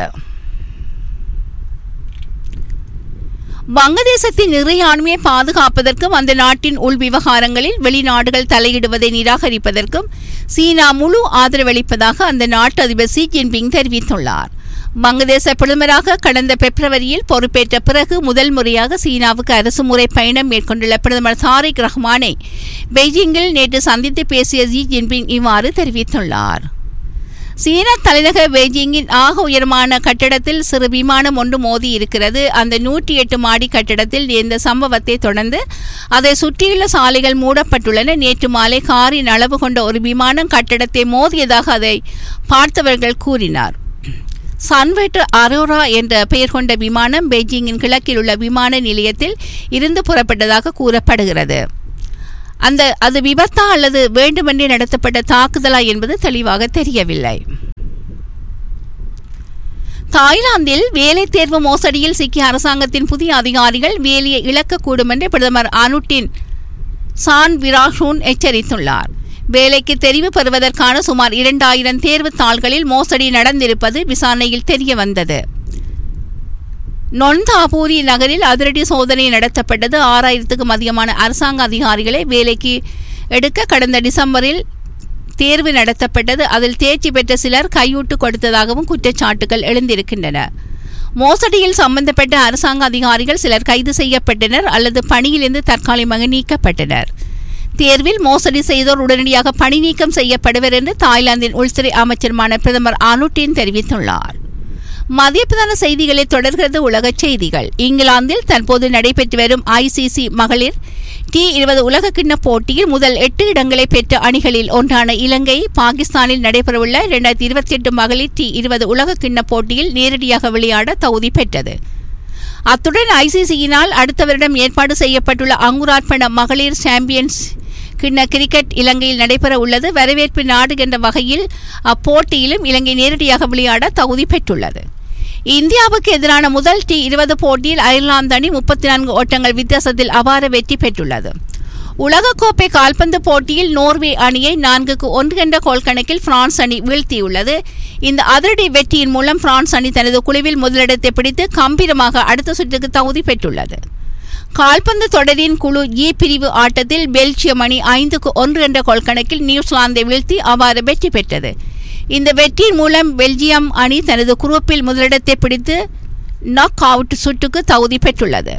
வங்கதேசத்தின் இறையாண்மையை பாதுகாப்பதற்கும் அந்த நாட்டின் உள் விவகாரங்களில் வெளிநாடுகள் தலையிடுவதை நிராகரிப்பதற்கும் சீனா முழு ஆதரவளிப்பதாக அந்த நாட்டு அதிபர் ஷி ஜின்பிங் தெரிவித்துள்ளார் வங்கதேச பிரதமராக கடந்த பிப்ரவரியில் பொறுப்பேற்ற பிறகு முதல் முறையாக சீனாவுக்கு அரசுமுறை பயணம் மேற்கொண்டுள்ள பிரதமர் தாரிக் ரஹ்மானை பெய்ஜிங்கில் நேற்று சந்தித்து பேசிய ஜி ஜின்பிங் இவ்வாறு தெரிவித்துள்ளார் சீன தலைநகர் பெய்ஜிங்கின் ஆக உயரமான கட்டடத்தில் சிறு விமானம் ஒன்று மோதி இருக்கிறது அந்த நூற்றி எட்டு மாடி கட்டடத்தில் இந்த சம்பவத்தை தொடர்ந்து அதை சுற்றியுள்ள சாலைகள் மூடப்பட்டுள்ளன நேற்று மாலை காரின் அளவு கொண்ட ஒரு விமானம் கட்டடத்தை மோதியதாக அதை பார்த்தவர்கள் கூறினார் சன்வெட் அரோரா என்ற பெயர் கொண்ட விமானம் பெய்ஜிங்கின் கிழக்கில் உள்ள விமான நிலையத்தில் இருந்து புறப்பட்டதாக கூறப்படுகிறது அந்த அது விபத்தா அல்லது வேண்டுமென்றே நடத்தப்பட்ட தாக்குதலா என்பது தெளிவாக தெரியவில்லை தாய்லாந்தில் வேலை தேர்வு மோசடியில் சிக்கிய அரசாங்கத்தின் புதிய அதிகாரிகள் வேலையை இழக்கக்கூடும் என்று பிரதமர் அனுட்டின் சான் விராஷூன் எச்சரித்துள்ளார் வேலைக்கு தெரிவு பெறுவதற்கான சுமார் இரண்டாயிரம் தேர்வுத் தாள்களில் மோசடி நடந்திருப்பது விசாரணையில் தெரிய வந்தது நொன்தாபூரி நகரில் அதிரடி சோதனை நடத்தப்பட்டது ஆறாயிரத்துக்கும் அதிகமான அரசாங்க அதிகாரிகளை வேலைக்கு எடுக்க கடந்த டிசம்பரில் தேர்வு நடத்தப்பட்டது அதில் தேர்ச்சி பெற்ற சிலர் கையூட்டு கொடுத்ததாகவும் குற்றச்சாட்டுகள் எழுந்திருக்கின்றன மோசடியில் சம்பந்தப்பட்ட அரசாங்க அதிகாரிகள் சிலர் கைது செய்யப்பட்டனர் அல்லது பணியிலிருந்து தற்காலிகமாக நீக்கப்பட்டனர் தேர்வில் மோசடி செய்தோர் உடனடியாக பணி நீக்கம் செய்யப்படுவர் என்று தாய்லாந்தின் உள்துறை அமைச்சருமான பிரதமர் அனுட்டின் தெரிவித்துள்ளார் மதிய பிரதான செய்திகளை தொடர்கிறது உலக செய்திகள் இங்கிலாந்தில் தற்போது நடைபெற்று வரும் ஐசிசி மகளிர் டி இருபது உலக கிண்ண போட்டியில் முதல் எட்டு இடங்களை பெற்ற அணிகளில் ஒன்றான இலங்கை பாகிஸ்தானில் நடைபெறவுள்ள இரண்டாயிரத்தி இருபத்தி எட்டு மகளிர் டி இருபது உலக கிண்ண போட்டியில் நேரடியாக விளையாட தகுதி பெற்றது அத்துடன் ஐசிசியினால் அடுத்த வருடம் ஏற்பாடு செய்யப்பட்டுள்ள அங்குரார்ப்பண மகளிர் சாம்பியன்ஸ் கிண்ண கிரிக்கெட் இலங்கையில் நடைபெற உள்ளது வரவேற்பு நாடு என்ற வகையில் அப்போட்டியிலும் இலங்கை நேரடியாக விளையாட தகுதி பெற்றுள்ளது இந்தியாவுக்கு எதிரான முதல் டி இருபது போட்டியில் அயர்லாந்து அணி முப்பத்தி நான்கு ஓட்டங்கள் வித்தியாசத்தில் அபார வெற்றி பெற்றுள்ளது உலகக்கோப்பை கால்பந்து போட்டியில் நோர்வே அணியை நான்குக்கு ஒன்று என்ற கோல் கணக்கில் பிரான்ஸ் அணி வீழ்த்தியுள்ளது இந்த அதிரடி வெற்றியின் மூலம் பிரான்ஸ் அணி தனது குழுவில் முதலிடத்தை பிடித்து கம்பீரமாக அடுத்த சுற்றுக்கு தகுதி பெற்றுள்ளது கால்பந்து தொடரின் குழு ஏ பிரிவு ஆட்டத்தில் பெல்ஜியம் அணி ஐந்துக்கு ஒன்று என்ற கோல் கணக்கில் நியூசிலாந்தை வீழ்த்தி அவ்வாறு வெற்றி பெற்றது இந்த வெற்றியின் மூலம் பெல்ஜியம் அணி தனது குரூப்பில் முதலிடத்தை பிடித்து நாக் அவுட் சுற்றுக்கு தகுதி பெற்றுள்ளது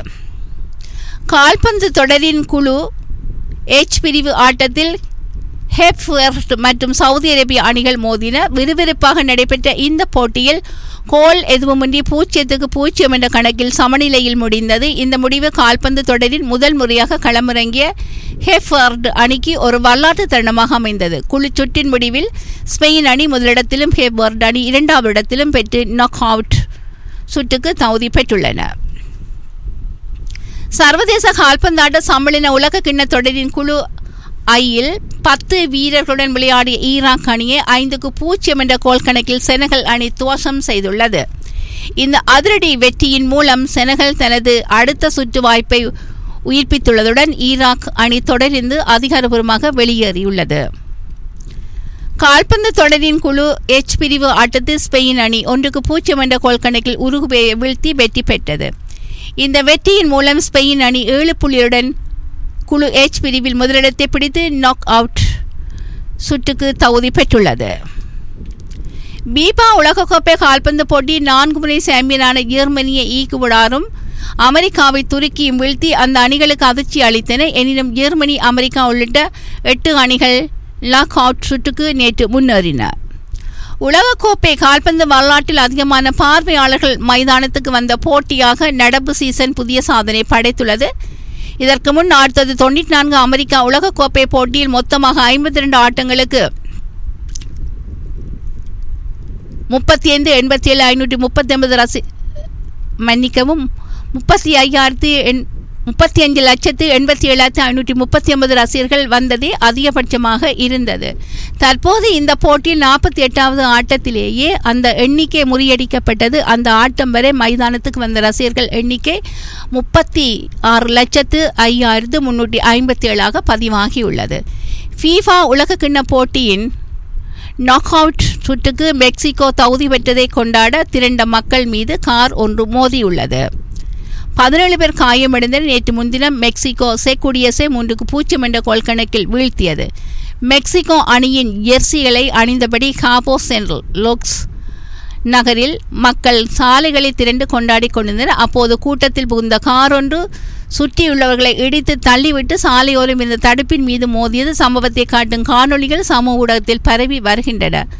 கால்பந்து தொடரின் குழு எச் பிரிவு ஆட்டத்தில் ஹெப்வெர்ட் மற்றும் சவுதி அரேபிய அணிகள் மோதின விறுவிறுப்பாக நடைபெற்ற இந்த போட்டியில் கோல் எதுவுமின்றி பூஜ்ஜியத்துக்கு பூஜ்ஜியம் என்ற கணக்கில் சமநிலையில் முடிந்தது இந்த முடிவு கால்பந்து தொடரில் முதல் முறையாக களமிறங்கிய ஹெஃபர்ட் அணிக்கு ஒரு வரலாற்று தருணமாக அமைந்தது குழு சுற்றின் முடிவில் ஸ்பெயின் அணி முதலிடத்திலும் ஹெஃபர்ட் அணி இரண்டாவது இடத்திலும் பெற்று நாக் அவுட் சுற்றுக்கு தகுதி பெற்றுள்ளன சர்வதேச கால்பந்தாட்ட சம்மேளன உலக கிண்ண தொடரின் குழு ஐயில் பத்து வீரர்களுடன் விளையாடிய ஈராக் அணியை ஐந்துக்கு பூஜ்ஜியம் என்ற கோல் கணக்கில் செனகல் அணி துவசம் செய்துள்ளது இந்த அதிரடி வெற்றியின் மூலம் செனகல் தனது அடுத்த சுற்று வாய்ப்பை உயிர்ப்பித்துள்ளதுடன் ஈராக் அணி தொடர்ந்து அதிகாரப்பூர்வமாக வெளியேறியுள்ளது கால்பந்து தொடரின் குழு எச் பிரிவு ஆட்டத்தில் ஸ்பெயின் அணி ஒன்றுக்கு பூஜ்ஜியம் என்ற கோல் கணக்கில் உருகுவேயை வீழ்த்தி வெற்றி பெற்றது இந்த வெற்றியின் மூலம் ஸ்பெயின் அணி ஏழு புள்ளியுடன் குழு எச் பிரிவில் முதலிடத்தை பிடித்து நாக் அவுட் சுற்றுக்கு தகுதி பெற்றுள்ளது பீபா உலகக்கோப்பை கால்பந்து போட்டி நான்கு முறை சாம்பியனான ஜெர்மனியை ஈக்குவிடாரும் அமெரிக்காவை துருக்கியும் வீழ்த்தி அந்த அணிகளுக்கு அதிர்ச்சி அளித்தன எனினும் ஜெர்மனி அமெரிக்கா உள்ளிட்ட எட்டு அணிகள் லாக் அவுட் சுற்றுக்கு நேற்று முன்னேறின உலகக்கோப்பை கால்பந்து வரலாற்றில் அதிகமான பார்வையாளர்கள் மைதானத்துக்கு வந்த போட்டியாக நடப்பு சீசன் புதிய சாதனை படைத்துள்ளது இதற்கு முன் அடுத்தது தொண்ணூற்றி நான்கு அமெரிக்கா உலகக்கோப்பை போட்டியில் மொத்தமாக ஐம்பத்தி ரெண்டு ஆட்டங்களுக்கு முப்பத்தி ஐந்து எண்பத்தி ஏழு ஐநூற்றி முப்பத்தி ஒன்பது ரசி மன்னிக்கவும் முப்பத்தி ஐயாயிரத்தி எண் முப்பத்தி அஞ்சு லட்சத்து எண்பத்தி ஏழாயிரத்தி ஐநூற்றி முப்பத்தி ஒன்பது ரசிகர்கள் வந்ததே அதிகபட்சமாக இருந்தது தற்போது இந்த போட்டியில் நாற்பத்தி எட்டாவது ஆட்டத்திலேயே அந்த எண்ணிக்கை முறியடிக்கப்பட்டது அந்த ஆட்டம் வரை மைதானத்துக்கு வந்த ரசிகர்கள் எண்ணிக்கை முப்பத்தி ஆறு லட்சத்து ஐயாயிரத்து முன்னூற்றி ஐம்பத்தி ஏழாக பதிவாகியுள்ளது ஃபீஃபா உலகக்கிண்ண போட்டியின் நாக் அவுட் சுற்றுக்கு மெக்சிகோ தகுதி பெற்றதை கொண்டாட திரண்ட மக்கள் மீது கார் ஒன்று மோதியுள்ளது பதினேழு பேர் காயமடைந்தனர் நேற்று முன்தினம் மெக்சிகோ செக்குடியஸை மூன்றுக்கு பூஜ்ஜியம் என்ற கோல் கணக்கில் வீழ்த்தியது மெக்சிகோ அணியின் ஜெர்சிகளை அணிந்தபடி காபோ சென்ட்ரல் லோக்ஸ் நகரில் மக்கள் சாலைகளை திரண்டு கொண்டாடி கொண்டிருந்தனர் அப்போது கூட்டத்தில் புகுந்த கார் ஒன்று சுற்றியுள்ளவர்களை இடித்து தள்ளிவிட்டு சாலையோரம் இருந்த தடுப்பின் மீது மோதியது சம்பவத்தை காட்டும் காணொளிகள் சமூக ஊடகத்தில் பரவி வருகின்றன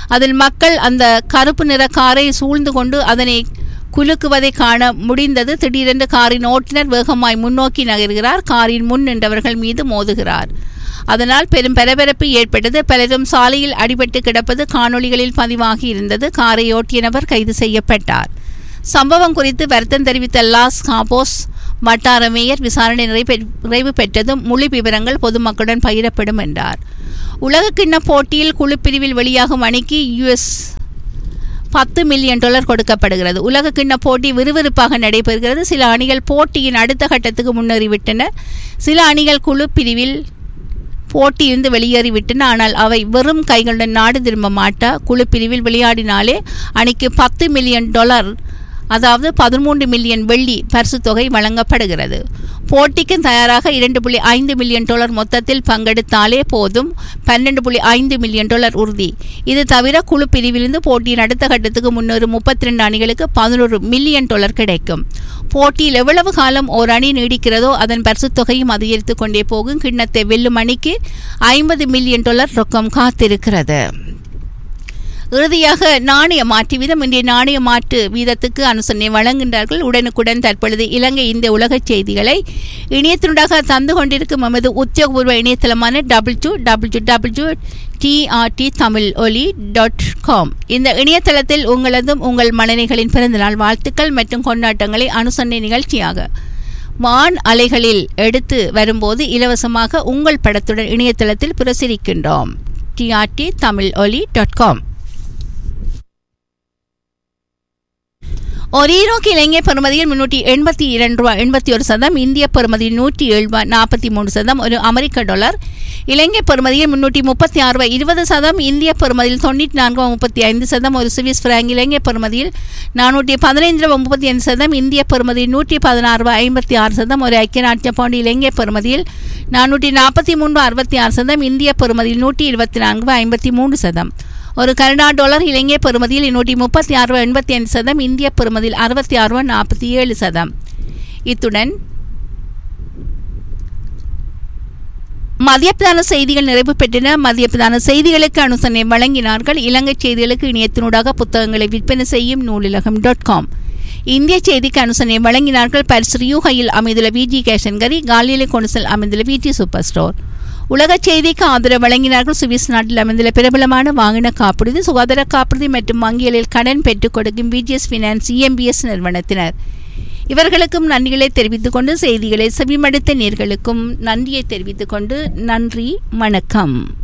அதில் மக்கள் அந்த கருப்பு நிற காரை சூழ்ந்து கொண்டு அதனை குலுக்குவதை காண முடிந்தது திடீரென்று காரின் ஓட்டுநர் வேகமாய் முன்னோக்கி நகர்கிறார் காரின் முன் நின்றவர்கள் மீது மோதுகிறார் அதனால் பெரும் பரபரப்பு ஏற்பட்டது பலரும் சாலையில் அடிபட்டு கிடப்பது காணொளிகளில் பதிவாகி இருந்தது காரை ஓட்டிய நபர் கைது செய்யப்பட்டார் சம்பவம் குறித்து வருத்தம் தெரிவித்த லாஸ் காபோஸ் வட்டார மேயர் விசாரணை நிறைவே- நிறைவு பெற்றதும் முழு விவரங்கள் பொதுமக்களுடன் பகிரப்படும் என்றார் உலகக்கிண்ண போட்டியில் குழு பிரிவில் வெளியாகும் அணிக்கு யுஎஸ் பத்து மில்லியன் டாலர் கொடுக்கப்படுகிறது உலக கிண்ண போட்டி விறுவிறுப்பாக நடைபெறுகிறது சில அணிகள் போட்டியின் அடுத்த கட்டத்துக்கு முன்னேறிவிட்டன சில அணிகள் குழு பிரிவில் போட்டியிருந்து வெளியேறிவிட்டன ஆனால் அவை வெறும் கைகளுடன் நாடு திரும்ப மாட்டா குழு பிரிவில் விளையாடினாலே அணிக்கு பத்து மில்லியன் டாலர் அதாவது பதிமூன்று மில்லியன் வெள்ளி பரிசுத் தொகை வழங்கப்படுகிறது போட்டிக்கு தயாராக இரண்டு புள்ளி ஐந்து மில்லியன் டாலர் மொத்தத்தில் பங்கெடுத்தாலே போதும் பன்னெண்டு புள்ளி ஐந்து மில்லியன் டாலர் உறுதி இது தவிர குழு பிரிவிலிருந்து போட்டியின் அடுத்த கட்டத்துக்கு முன்னேறும் முப்பத்தி ரெண்டு அணிகளுக்கு பதினோரு மில்லியன் டாலர் கிடைக்கும் போட்டியில் எவ்வளவு காலம் ஒரு அணி நீடிக்கிறதோ அதன் பரிசுத் தொகையும் அதிகரித்து கொண்டே போகும் கிண்ணத்தை வெல்லும் அணிக்கு ஐம்பது மில்லியன் டாலர் ரொக்கம் காத்திருக்கிறது இறுதியாக நாணய மாற்று வீதம் இன்றைய நாணய மாற்று வீதத்துக்கு அனுசரணை வழங்குகின்றார்கள் உடனுக்குடன் தற்பொழுது இலங்கை இந்த உலகச் செய்திகளை இணையத்தினூடாக தந்து கொண்டிருக்கும் எமது உத்தியோகபூர்வ இணையதளமான double two double two double two TRT Tamil Oli dot com இந்த இணையதளத்தில் உங்களதும் உங்கள் மனைவிகளின் பிறந்தநாள் வாழ்த்துக்கள் மற்றும் கொண்டாட்டங்களை அனுசரணை நிகழ்ச்சியாக வான் அலைகளில் எடுத்து வரும்போது இலவசமாக உங்கள் படத்துடன் இணையதளத்தில் பிரசுரிக்கின்றோம் TRT Tamil Oli dot com ஒரு ஈரோக்கு இலங்கை பெறுமதியில் முன்னூற்றி எண்பத்தி இரண்டு ரூபா எண்பத்தி ஒரு சதம் இந்திய பெறுமதியில் நூற்றி ஏழு ரூபா நாற்பத்தி மூணு சதம் ஒரு அமெரிக்க டாலர் இலங்கை பெறுமதியில் முன்னூற்றி முப்பத்தி ஆறு ரூபாய் இருபது சதம் இந்திய பெறுமதியில் தொண்ணூற்றி நான்கு ரூபா முப்பத்தி ஐந்து சதம் ஒரு சுவிஸ் பிராங்க் இலங்கை பெறுமதியில் நானூற்றி பதினைந்து ரூபா முப்பத்தி ஐந்து சதம் இந்திய பெறுமதியில் நூற்றி பதினாறு ரூபாய் ஐம்பத்தி ஆறு சதம் ஒரு ஐக்கிய நாட்டிய பவுண்டு இலங்கை பெறுமதியில் நானூற்றி நாற்பத்தி மூன்று அறுபத்தி ஆறு சதம் இந்திய பெறுமதியில் நூற்றி இருபத்தி நான்கு ரூபாய் ஐம்பத்தி மூன்று சதம் ஒரு கனடா டாலர் இலங்கை பெறுமதியில் நூற்றி முப்பத்தி ஆறு ரூபா எண்பத்தி ஐந்து சதம் இந்திய பெறுமதியில் அறுபத்தி ஆறு ரூபா நாற்பத்தி ஏழு சதம் இத்துடன் மதிய பிரதான செய்திகள் நிறைவு பெற்றன மதிய பிரதான செய்திகளுக்கு அனுசரணை வழங்கினார்கள் இலங்கை செய்திகளுக்கு இணையத்தினூடாக புத்தகங்களை விற்பனை செய்யும் நூலிலகம் டாட் காம் இந்திய செய்திக்கு அனுசரணை வழங்கினார்கள் பரிசு யூகையில் அமைந்துள்ள விஜி கேஷன்கரி காலியிலே கொண்டுசல் அமைந்துள்ள விஜி சூப்பர் ஸ்டோர் உலக செய்திக்கு ஆதரவு வழங்கினார்கள் சுவிஸ் நாட்டில் அமைந்துள்ள பிரபலமான வாங்கின காப்புறுதி சுகாதார காப்புறுதி மற்றும் வங்கிகளில் கடன் பெற்றுக் கொடுக்கும் பிஜிஎஸ் ஃபினான்ஸ் இஎம்பிஎஸ் நிறுவனத்தினர் இவர்களுக்கும் நன்றிகளை தெரிவித்துக் கொண்டு செய்திகளை செவிமடுத்த நேர்களுக்கும் நன்றியை தெரிவித்துக் கொண்டு நன்றி வணக்கம்